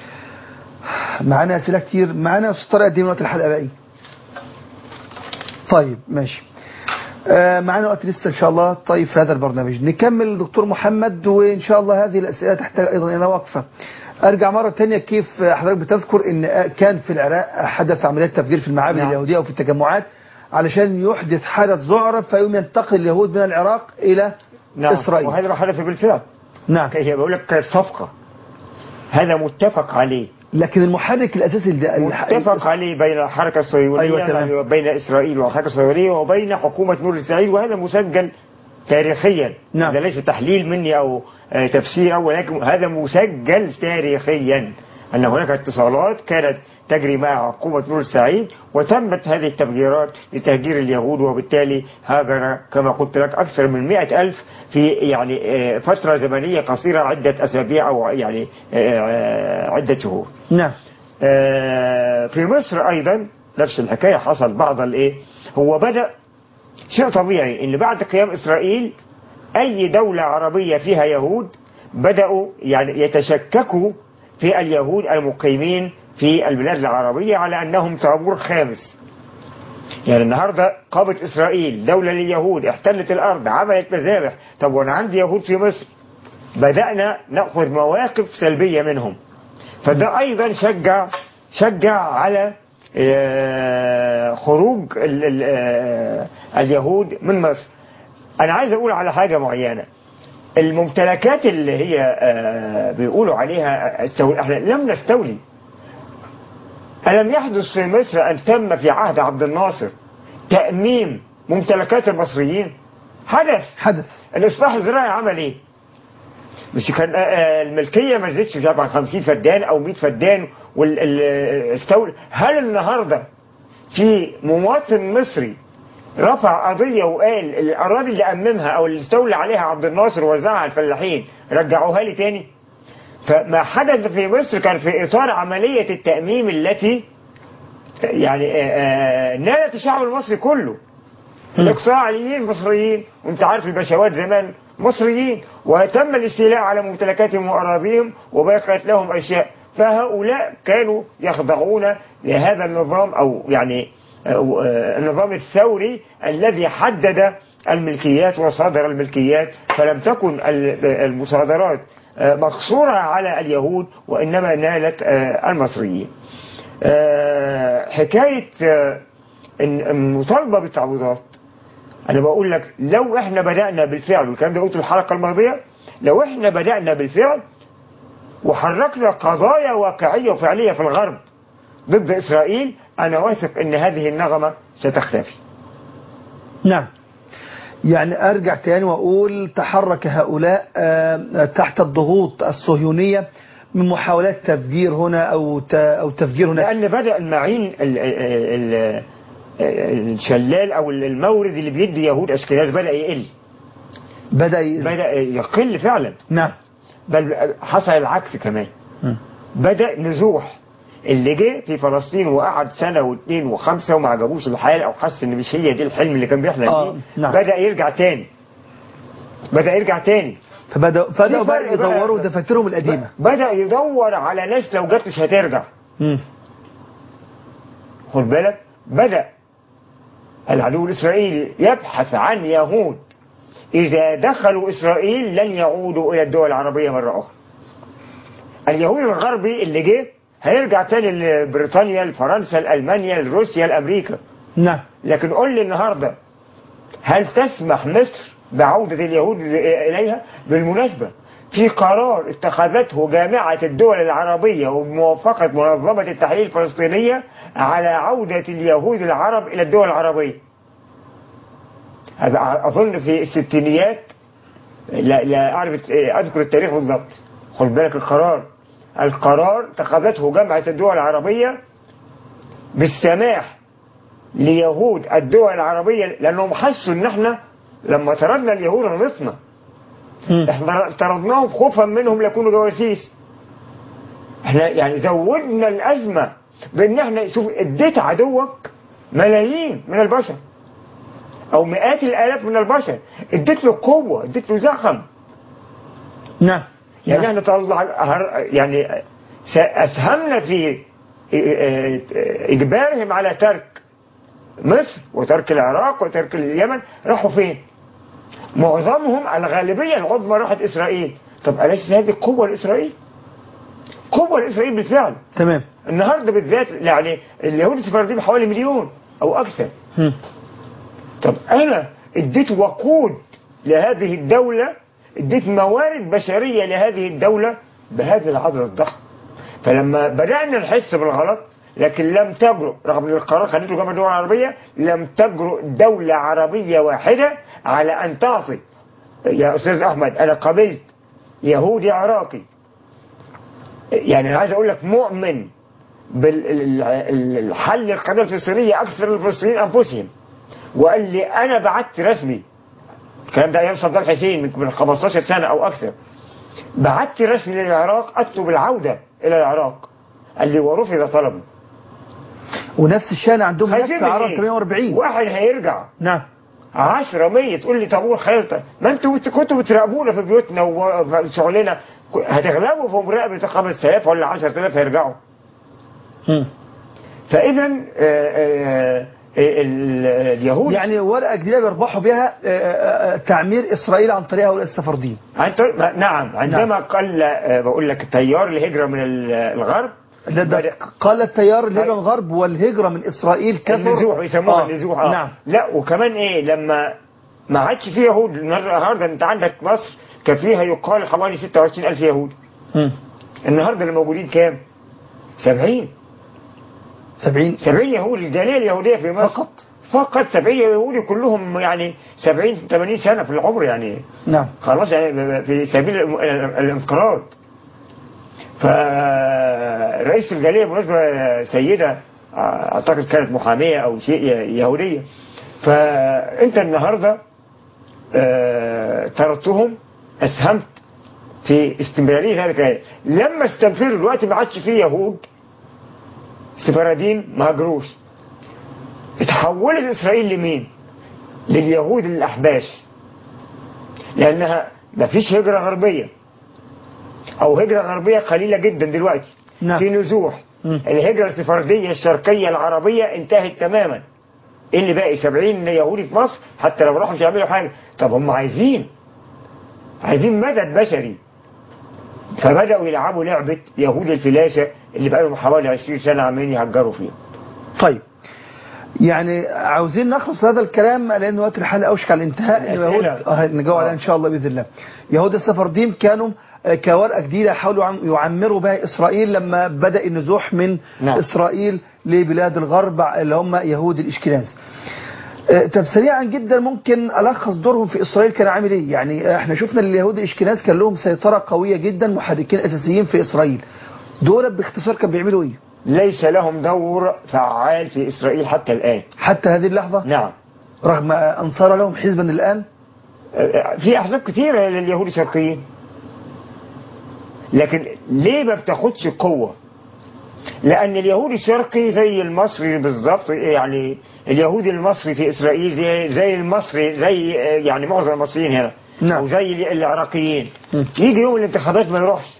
[SPEAKER 2] معانا اسئله كتير معانا يا استاذ طارق قد ايه من وقت الحلقه باقي طيب ماشي آه، معانا وقت لسه ان شاء الله طيب في هذا البرنامج نكمل دكتور محمد وان شاء الله هذه الاسئله تحتاج ايضا الى وقفه ارجع مره ثانيه كيف حضرتك بتذكر ان آه، كان في العراق حدث عمليات تفجير في المعابد
[SPEAKER 3] نعم.
[SPEAKER 2] اليهوديه وفي التجمعات علشان يحدث حاله ذعر فيقوم ينتقل اليهود من العراق الى
[SPEAKER 3] نعم
[SPEAKER 2] اسرائيل
[SPEAKER 3] وهذا ما حدث بالفعل
[SPEAKER 2] نعم
[SPEAKER 3] هي بقول لك كانت صفقة هذا متفق عليه
[SPEAKER 2] لكن المحرك الاساسي ده
[SPEAKER 3] متفق عليه بين الحركة الصهيونية
[SPEAKER 2] أيوة، تمام.
[SPEAKER 3] يعني بين إسرائيل والحركة الصهيونية وبين حكومة نور إسرائيل وهذا مسجل تاريخيا
[SPEAKER 2] نعم.
[SPEAKER 3] هذا ليس تحليل مني أو آه، تفسير أو ولكن هذا مسجل تاريخيا أن هناك اتصالات كانت تجري مع حكومة نور السعيد وتمت هذه التفجيرات لتهجير اليهود وبالتالي هاجر كما قلت لك أكثر من مئة ألف في يعني آه، فترة زمنية قصيرة عدة أسابيع أو يعني آه، آه، عدة شهور
[SPEAKER 2] نعم
[SPEAKER 3] آه، في مصر ايضا نفس الحكايه حصل بعض الايه هو بدا شيء طبيعي ان بعد قيام اسرائيل اي دوله عربيه فيها يهود بداوا يعني يتشككوا في اليهود المقيمين في البلاد العربيه على انهم طابور خامس يعني النهارده قامت اسرائيل دوله لليهود احتلت الارض عملت مذابح طب وانا عندي يهود في مصر بدانا ناخذ مواقف سلبيه منهم فده ايضا شجع شجع على آه، خروج ال- ال- آه، اليهود من مصر انا عايز اقول على حاجه معينه الممتلكات اللي هي آه، بيقولوا عليها استول... احنا لم نستولي ألم يحدث في مصر أن تم في عهد عبد الناصر تأميم ممتلكات المصريين حدث
[SPEAKER 2] حدث
[SPEAKER 3] الإصلاح الزراعي عمل إيه مش كان آه، آه، الملكيه ما زادتش مش عارف عن 50 فدان او 100 فدان والاستول هل النهارده في مواطن مصري رفع قضيه وقال الاراضي اللي اممها او اللي استولى عليها عبد الناصر ووزعها على الفلاحين رجعوها لي تاني فما حدث في مصر كان في اطار عمليه التاميم التي يعني آه، آه، نالت الشعب المصري كله الاقصاعيين مصريين وانت عارف البشوات زمان مصريين وتم الاستيلاء على ممتلكاتهم واراضيهم وبقيت لهم اشياء فهؤلاء كانوا يخضعون لهذا النظام او يعني أو آه، النظام الثوري الذي حدد الملكيات وصادر الملكيات فلم تكن ال- المصادرات آه، مقصورة على اليهود وإنما نالت آه، المصريين آه، حكاية آه، إن- المطالبة بالتعويضات انا بقول لك لو احنا بدأنا بالفعل والكلام ده قلته الحلقة الماضية لو احنا بدأنا بالفعل وحركنا قضايا واقعية وفعلية في الغرب ضد إسرائيل أنا واثق أن هذه النغمة ستختفي
[SPEAKER 2] نعم يعني أرجع تاني وأقول تحرك هؤلاء آه، تحت الضغوط الصهيونية من محاولات تفجير هنا أو ت- أو تفجير هناك
[SPEAKER 3] لأن بدأ المعين ال- ال- ال- الشلال أو المورد اللي بيدي يهود أشكناز بدأ يقل
[SPEAKER 2] بدأ ي-
[SPEAKER 3] بدأ يقل فعلا
[SPEAKER 2] نعم
[SPEAKER 3] بل حصل العكس كمان
[SPEAKER 2] م.
[SPEAKER 3] بدأ نزوح اللي جه في فلسطين وقعد سنة واثنين وخمسة وما عجبوش الحال أو حس إن مش هي دي الحلم اللي كان بيحلم
[SPEAKER 2] آه،
[SPEAKER 3] بيه
[SPEAKER 2] نعم.
[SPEAKER 3] بدأ يرجع تاني بدأ يرجع تاني
[SPEAKER 2] فبدأوا بدأوا
[SPEAKER 3] في
[SPEAKER 2] بقى
[SPEAKER 3] فرق بقى.
[SPEAKER 2] يدوروا دفاترهم القديمة
[SPEAKER 3] بدأ يدور على ناس لو جت مش هترجع
[SPEAKER 2] م.
[SPEAKER 3] خد بالك بدأ العدو الإسرائيلي يبحث عن يهود إذا دخلوا إسرائيل لن يعودوا إلى الدول العربية مرة أخرى اليهود الغربي اللي جه هيرجع تاني لبريطانيا لفرنسا لألمانيا لروسيا لأمريكا
[SPEAKER 2] نعم
[SPEAKER 3] لكن قول لي النهاردة هل تسمح مصر بعودة اليهود إليها بالمناسبة في قرار اتخذته جامعة الدول العربية وبموافقة منظمة التحرير الفلسطينية على عودة اليهود العرب إلى الدول العربية هذا أظن في الستينيات لا, لا أعرف أذكر التاريخ بالضبط خد بالك القرار القرار اتخذته جامعة الدول العربية بالسماح ليهود الدول العربية لأنهم حسوا إن إحنا لما طردنا اليهود غلطنا
[SPEAKER 2] م.
[SPEAKER 3] احنا طردناهم خوفا منهم ليكونوا جواسيس احنا يعني زودنا الأزمة بأن احنا شوف اديت عدوك ملايين من البشر أو مئات الآلاف من البشر اديت له قوة اديت له زخم
[SPEAKER 2] نعم
[SPEAKER 3] يعني
[SPEAKER 2] نعم.
[SPEAKER 3] احنا طلع هر- يعني س- أسهمنا في إجبارهم على ترك مصر وترك العراق وترك اليمن راحوا فين معظمهم الغالبية العظمى راحت إسرائيل طب أليس هذه قوة لإسرائيل قوة لإسرائيل بالفعل
[SPEAKER 2] تمام
[SPEAKER 3] النهاردة بالذات يعني اليهود السفارديين حوالي مليون أو أكثر
[SPEAKER 2] م.
[SPEAKER 3] طب أنا اديت وقود لهذه الدولة اديت موارد بشرية لهذه الدولة بهذا العدد الضخم فلما بدأنا نحس بالغلط لكن لم تجرؤ رغم ان القرار خدته جامعة الدول العربية لم تجرؤ دولة عربية واحدة على أن تعطي يا أستاذ أحمد أنا قبلت يهودي عراقي يعني أنا عايز أقول لك مؤمن بالحل القضية الفلسطينية أكثر الفلسطينيين أنفسهم وقال لي أنا بعت رسمي الكلام ده أيام صدام حسين من- من 15 سنة أو أكثر بعت رسمي للعراق أطلب العودة إلى العراق قال لي ورفض طلبي
[SPEAKER 2] ونفس الشأن عندهم هناك
[SPEAKER 3] خايفين
[SPEAKER 2] في
[SPEAKER 3] من
[SPEAKER 2] عرب
[SPEAKER 3] إيه؟
[SPEAKER 2] 48
[SPEAKER 3] واحد هيرجع
[SPEAKER 2] نعم
[SPEAKER 3] 10 100 تقول لي طب خير ما انتوا بت- كنتوا بتراقبونا في بيوتنا وفي شغلنا ك- هتغلبوا في مراقبة 5000 ولا 10000 هيرجعوا
[SPEAKER 2] م.
[SPEAKER 3] فإذا آه، آه، آه، ال- اليهود
[SPEAKER 2] يعني ورقة جديدة بيربحوا بها آه، آه، آه، تعمير إسرائيل عن طريق هؤلاء السفردين
[SPEAKER 3] عن طريق- ما- نعم عندما قل آه، بقول لك تيار الهجرة من ال- الغرب
[SPEAKER 2] ده, ده
[SPEAKER 3] بدأ-
[SPEAKER 2] قال التيار الهجرة من الغرب والهجرة من إسرائيل كثر
[SPEAKER 3] النزوح بيسموها
[SPEAKER 2] آه.
[SPEAKER 3] النزوح آه.
[SPEAKER 2] نعم
[SPEAKER 3] لا وكمان ايه لما ما عادش فيه يهود النهارده انت عندك مصر كان فيها يقال حوالي 26000 يهود
[SPEAKER 2] م.
[SPEAKER 3] النهارده اللي موجودين كام 70
[SPEAKER 2] 70
[SPEAKER 3] 70 يهودي الجاليه اليهوديه في مصر
[SPEAKER 2] فقط
[SPEAKER 3] فقط 70 يهودي كلهم يعني 70 80 سنه في العمر يعني
[SPEAKER 2] نعم
[SPEAKER 3] خلاص يعني في سبيل الم- الانقراض فرئيس الجالية بالنسبة سيدة أعتقد كانت محامية أو شيء يهودية فأنت النهاردة آه، طردتهم أسهمت في استمرارية هذا الكلام لما استنفروا دلوقتي ما عادش فيه يهود سفرادين ما هاجروش اتحولت إسرائيل لمين؟ لليهود الأحباش لأنها ما فيش هجرة غربية أو هجرة غربية قليلة جدا دلوقتي
[SPEAKER 2] نعم.
[SPEAKER 3] في نزوح
[SPEAKER 2] مم.
[SPEAKER 3] الهجرة السفردية الشرقية العربية انتهت تماما ايه اللي باقي 70 يهودي في مصر حتى لو راحوا مش هيعملوا حاجة طب هم عايزين عايزين مدد بشري فبدأوا يلعبوا لعبة يهود الفلاشة اللي بقالهم حوالي 20 سنة عمالين يهجروا فيها
[SPEAKER 2] طيب يعني عاوزين نخلص هذا الكلام لان وقت الحلقه اوشك على الانتهاء إن
[SPEAKER 3] الأسئلة.
[SPEAKER 2] يهود آه، نجاوب عليها ان شاء الله باذن الله يهود السفرديم كانوا آه، كورقه جديده حاولوا يعم- يعمروا بها اسرائيل لما بدا النزوح من
[SPEAKER 3] نعم.
[SPEAKER 2] اسرائيل لبلاد الغرب اللي هم يهود الاشكناز آه، طب سريعا جدا ممكن الخص دورهم في اسرائيل كان عامل ايه يعني آه، احنا شفنا اليهود الاشكناز كان لهم سيطره قويه جدا محركين اساسيين في اسرائيل دول باختصار كانوا بيعملوا ايه
[SPEAKER 3] ليس لهم دور فعال في إسرائيل حتى الآن
[SPEAKER 2] حتى هذه اللحظه
[SPEAKER 3] نعم
[SPEAKER 2] رغم أن صار لهم حزبا الآن
[SPEAKER 3] في أحزاب كثيرة لليهود الشرقيين لكن ليه ما بتاخدش قوة لأن اليهودي الشرقي زي المصري بالظبط يعني اليهودي المصري في إسرائيل زي, زي المصري زي يعني معظم المصريين هنا
[SPEAKER 2] نعم.
[SPEAKER 3] أو زي العراقيين
[SPEAKER 2] م.
[SPEAKER 3] يجي يوم الانتخابات ما يروحش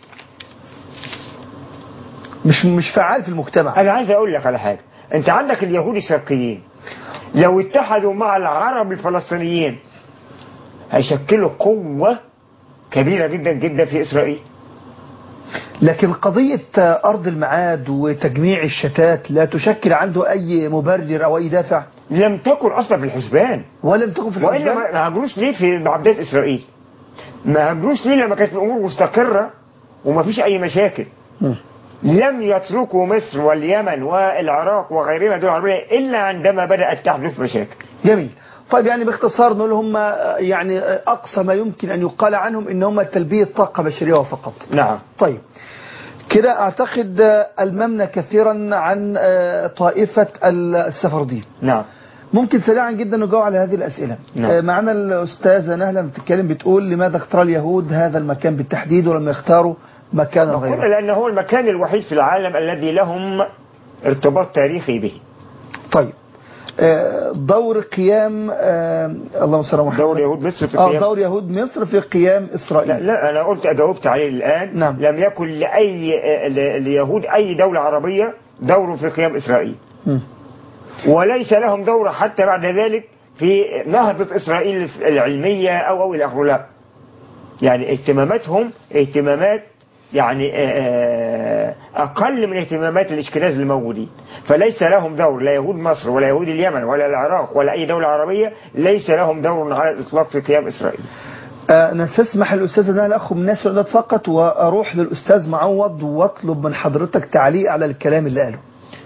[SPEAKER 2] مش مش فعال في المجتمع
[SPEAKER 3] أنا عايز أقول لك على حاجة أنت عندك اليهود الشرقيين لو اتحدوا مع العرب الفلسطينيين هيشكلوا قوة كبيرة جدا جدا في إسرائيل
[SPEAKER 2] لكن قضية أرض المعاد وتجميع الشتات لا تشكل عنده أي مبرر أو أي دافع
[SPEAKER 3] لم تكن أصلا في الحسبان
[SPEAKER 2] ولم تكن في
[SPEAKER 3] وإلا
[SPEAKER 2] الحسبان
[SPEAKER 3] ما ما هاجروش ليه في مع بداية إسرائيل ما هاجروش ليه لما كانت الأمور مستقرة وما فيش أي مشاكل
[SPEAKER 2] مم.
[SPEAKER 3] لم يتركوا مصر واليمن والعراق وغيرها دول العربية إلا عندما بدأت تحدث مشاكل
[SPEAKER 2] جميل طيب يعني باختصار نقول هم يعني أقصى ما يمكن أن يقال عنهم إن هم تلبية طاقة بشرية فقط
[SPEAKER 3] نعم
[SPEAKER 2] طيب كده أعتقد ألممنا كثيرا عن طائفة السفردين
[SPEAKER 3] نعم
[SPEAKER 2] ممكن سريعا جدا نجاوب على هذه الأسئلة
[SPEAKER 3] نعم.
[SPEAKER 2] آه، معنا الأستاذة نهلة بتتكلم بتقول لماذا اختار اليهود هذا المكان بالتحديد ولم يختاروا مكانا
[SPEAKER 3] نقول
[SPEAKER 2] غيره
[SPEAKER 3] لأن هو المكان الوحيد في العالم الذي لهم ارتباط تاريخي به
[SPEAKER 2] طيب آه، دور قيام آه، اللهم صل على محمد
[SPEAKER 3] دور يهود مصر في
[SPEAKER 2] اه
[SPEAKER 3] قيام
[SPEAKER 2] دور يهود مصر في قيام
[SPEAKER 3] لا,
[SPEAKER 2] إسرائيل
[SPEAKER 3] لا أنا قلت أجاوبت عليه الآن
[SPEAKER 2] نعم.
[SPEAKER 3] لم يكن لأي ل- ليهود أي دولة عربية دور في قيام إسرائيل
[SPEAKER 2] مم.
[SPEAKER 3] وليس لهم دور حتى بعد ذلك في نهضة إسرائيل العلمية أو أو إلى آخره لا يعني اهتماماتهم اهتمامات يعني آه، آه، أقل من اهتمامات الإشكناز الموجودين فليس لهم دور لا يهود مصر ولا يهود اليمن ولا العراق ولا أي دولة عربية ليس لهم دور على الإطلاق في قيام إسرائيل
[SPEAKER 2] آه، نستسمح الأستاذة نهلة أخو من الناس والأولاد فقط وأروح للأستاذ معوض وأطلب من حضرتك تعليق على الكلام اللي قاله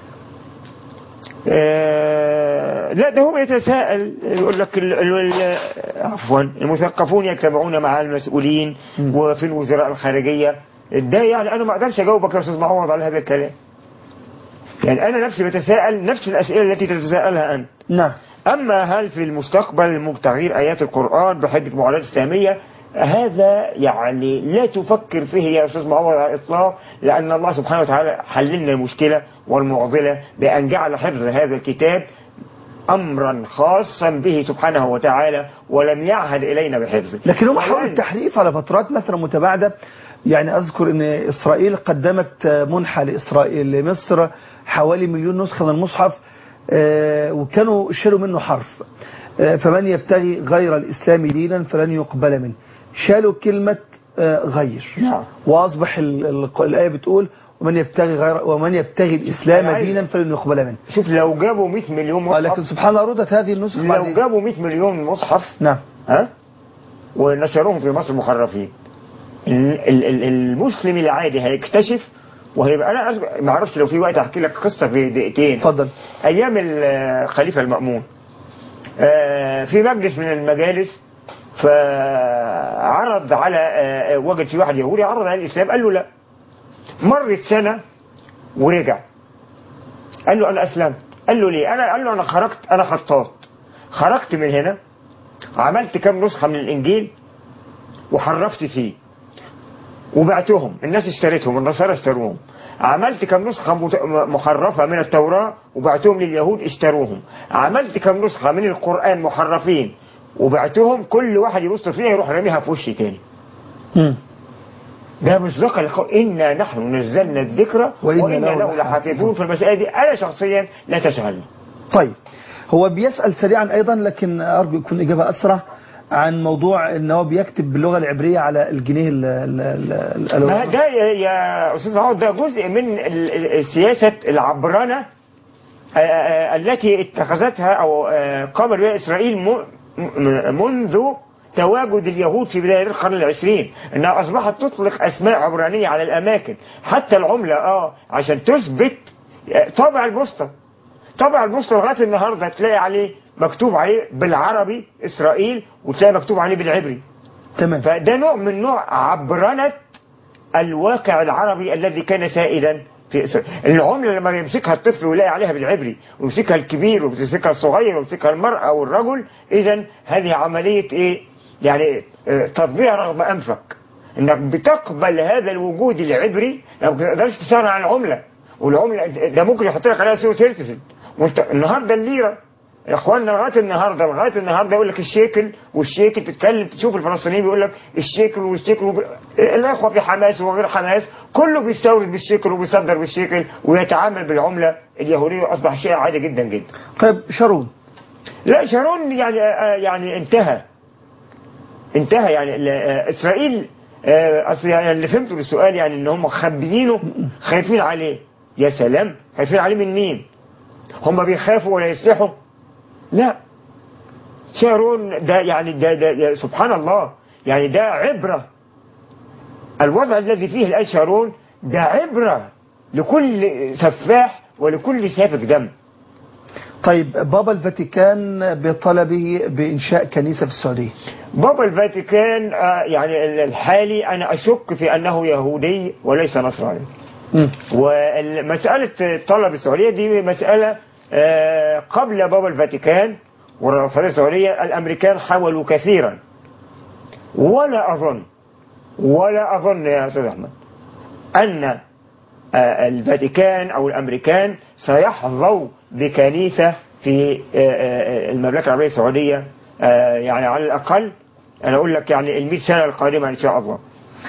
[SPEAKER 3] آه، لا ده هو يتساءل يقول لك ال- ال- ال- عفوا المثقفون يجتمعون مع المسؤولين
[SPEAKER 2] مم.
[SPEAKER 3] وفي الوزراء الخارجية ده يعني أنا ما أقدرش أجاوبك يا أستاذ معوض على هذا الكلام يعني أنا نفسي بتساءل نفس الأسئلة التي تتساءلها أنت
[SPEAKER 2] نعم
[SPEAKER 3] أما هل في المستقبل ممكن تغيير آيات القرآن بحجة معادلة السامية هذا يعني لا تفكر فيه يا أستاذ معوض على الإطلاق لأن الله سبحانه وتعالى حللنا المشكلة والمعضلة بأن جعل حفظ هذا الكتاب أمرا خاصا به سبحانه وتعالى ولم يعهد إلينا بحفظه
[SPEAKER 2] لكن هم حاولوا
[SPEAKER 3] والآن-
[SPEAKER 2] التحريف على فترات مثلا متباعدة يعني أذكر أن إسرائيل قدمت منحة لإسرائيل لمصر حوالي مليون نسخة من المصحف آه، وكانوا شالوا منه حرف آه، فمن يبتغي غير الإسلام دينا فلن يقبل منه شالوا كلمة آه، غير
[SPEAKER 3] نعم.
[SPEAKER 2] وأصبح ال- ال- الآية بتقول ومن يبتغي غير ومن يبتغي الإسلام
[SPEAKER 3] أنا عايز-
[SPEAKER 2] دينا فلن يقبل منه
[SPEAKER 3] شوف لو جابوا 100 مليون
[SPEAKER 2] آه، لكن
[SPEAKER 3] مصحف
[SPEAKER 2] سبحان الله ردت هذه النسخ
[SPEAKER 3] لو
[SPEAKER 2] بعد
[SPEAKER 3] جابوا 100 مليون مصحف
[SPEAKER 2] نعم
[SPEAKER 3] ها ونشروهم في مصر محرفين ال- ال- ال- المسلم العادي هيكتشف وهيبقى انا أز- ما اعرفش لو في وقت احكي لك قصه في دقيقتين
[SPEAKER 2] اتفضل
[SPEAKER 3] ايام الخليفه المامون آه، في مجلس من المجالس فعرض على آه، وجد في واحد يهودي عرض على الاسلام قال له لا مرت سنه ورجع قال له انا اسلمت قال له ليه انا قال له انا خرجت انا خطاط خرجت من هنا عملت كام نسخة من الإنجيل وحرفت فيه وبعتهم الناس اشتريتهم النصارى اشتروهم عملت كم نسخة مت- محرفة من التوراة وبعتهم لليهود اشتروهم عملت كم نسخة من القرآن محرفين وبعتهم كل واحد يبص فيها يروح راميها في وشي تاني
[SPEAKER 2] مم.
[SPEAKER 3] ده مصداق القول إنا نحن نزلنا الذكر
[SPEAKER 2] وإنا
[SPEAKER 3] وإنا
[SPEAKER 2] له
[SPEAKER 3] له لحافظون في المسألة دي أنا شخصيا لا تشغلني
[SPEAKER 2] طيب هو بيسأل سريعا أيضا لكن أرجو يكون إجابة أسرع عن موضوع ان هو بيكتب باللغة العبرية على الجنيه ال ال ال
[SPEAKER 3] ما
[SPEAKER 2] ال
[SPEAKER 3] ده يا- يا استاذ محمود ده جزء من ال- ال- سياسه العبرنه آه، آه، التي اتخذتها أو آه، قام بها إسرائيل م- م- منذ تواجد اليهود في بداية القرن العشرين انها اصبحت تطلق اسماء عبرانية على الاماكن حتى العملة اه عشان تثبت آه، طابع البوسطة طابع البوسطة لغاية النهاردة تلاقي عليه مكتوب عليه بالعربي اسرائيل وتلاقي مكتوب عليه بالعبري
[SPEAKER 2] تمام
[SPEAKER 3] فده نوع من نوع عبرنة الواقع العربي الذي كان سائدا في إسرائيل العملة لما يمسكها الطفل ويلاقي عليها بالعبري ويمسكها الكبير ويمسكها الصغير ويمسكها المرأة والرجل إذا هذه عملية إيه يعني آه، تطبيع رغم أنفك إنك بتقبل هذا الوجود العبري لو ما تقدرش تستغنى عن العملة والعملة ده ممكن يحط لك عليها صورة هيرتزل وانت النهارده الليرة يا اخواننا لغايه النهارده لغايه النهارده يقول لك الشيكل والشيكل تتكلم تشوف الفلسطينيين بيقول لك الشيكل والشيكل وب... الاخوه في حماس وغير حماس كله بيستورد بالشيكل وبيصدر بالشيكل ويتعامل بالعمله اليهوديه واصبح شيء عادي جدا جدا.
[SPEAKER 2] طيب شارون
[SPEAKER 3] لا شارون يعني آه، يعني انتهى انتهى يعني ال- آه، اسرائيل آه، اصل يعني اللي فهمته بالسؤال يعني ان هم مخبيينه خايفين عليه يا سلام خايفين عليه من مين؟ هم بيخافوا ولا يسلحوا؟ لا شارون ده يعني ده, ده, ده سبحان الله يعني ده عبرة الوضع الذي فيه الآن شارون ده عبرة لكل سفاح ولكل سافك دم
[SPEAKER 2] طيب بابا الفاتيكان بطلبه بإنشاء كنيسة في السعودية
[SPEAKER 3] بابا الفاتيكان آه، يعني الحالي أنا أشك في أنه يهودي وليس نصراني
[SPEAKER 2] مم.
[SPEAKER 3] ومسألة طلب السعودية دي مسألة آه، قبل بابا الفاتيكان والرفاهية السعودية الأمريكان حاولوا كثيرا ولا أظن ولا أظن يا أستاذ أحمد أن آه، الفاتيكان أو الأمريكان سيحظوا بكنيسة في آه، آه، المملكة العربية السعودية آه، يعني على الأقل أنا أقول لك يعني المئة سنة القادمة إن شاء الله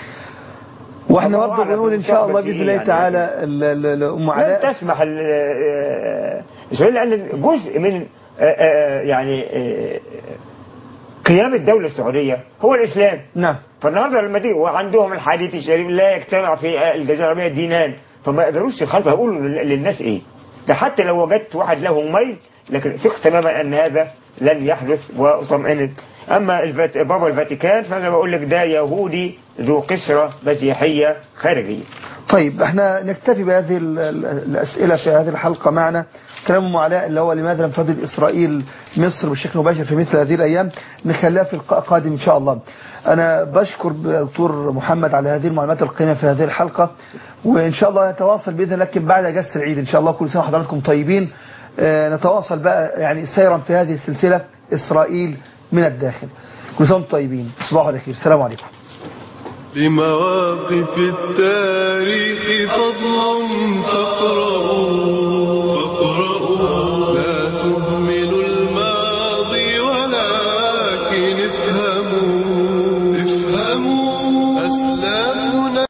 [SPEAKER 2] واحنا
[SPEAKER 3] الله
[SPEAKER 2] برضه
[SPEAKER 3] أعلم
[SPEAKER 2] بنقول ان شاء الله
[SPEAKER 3] بالمستقبل
[SPEAKER 2] باذن الله
[SPEAKER 3] يعني.
[SPEAKER 2] تعالى ال- ال- ال- ام
[SPEAKER 3] لن
[SPEAKER 2] علاء
[SPEAKER 3] تسمح ال- آه، إسرائيل لأن جزء من آه، آه، يعني آه، قيام الدولة السعودية هو الإسلام
[SPEAKER 2] نعم
[SPEAKER 3] فالنهارده لما دي وعندهم الحديث الشريف لا يجتمع في الجزيرة العربية دينان فما يقدروش يخالفوا هيقولوا لل- للناس إيه ده حتى لو وجدت واحد له ميل لكن ثق تماما أن هذا لن يحدث واطمئنت أما الفات... بابا الفاتيكان فأنا بقول لك ده يهودي ذو قشرة مسيحية خارجية
[SPEAKER 2] طيب احنا نكتفي بهذه ال- ال- الأسئلة في هذه الحلقة معنا كلام أم علاء اللي هو لماذا لم تفضل إسرائيل مصر بشكل مباشر في مثل هذه الأيام نخليها في اللقاء القادم إن شاء الله أنا بشكر دكتور محمد على هذه المعلومات القيمة في هذه الحلقة وإن شاء الله نتواصل بإذن الله لكن بعد أجازة العيد إن شاء الله كل سنة وحضراتكم طيبين آه، نتواصل بقى يعني سيرا في هذه السلسلة إسرائيل من الداخل كل سنة وانتم طيبين تصبحوا على خير السلام عليكم
[SPEAKER 1] لمواقف التاريخ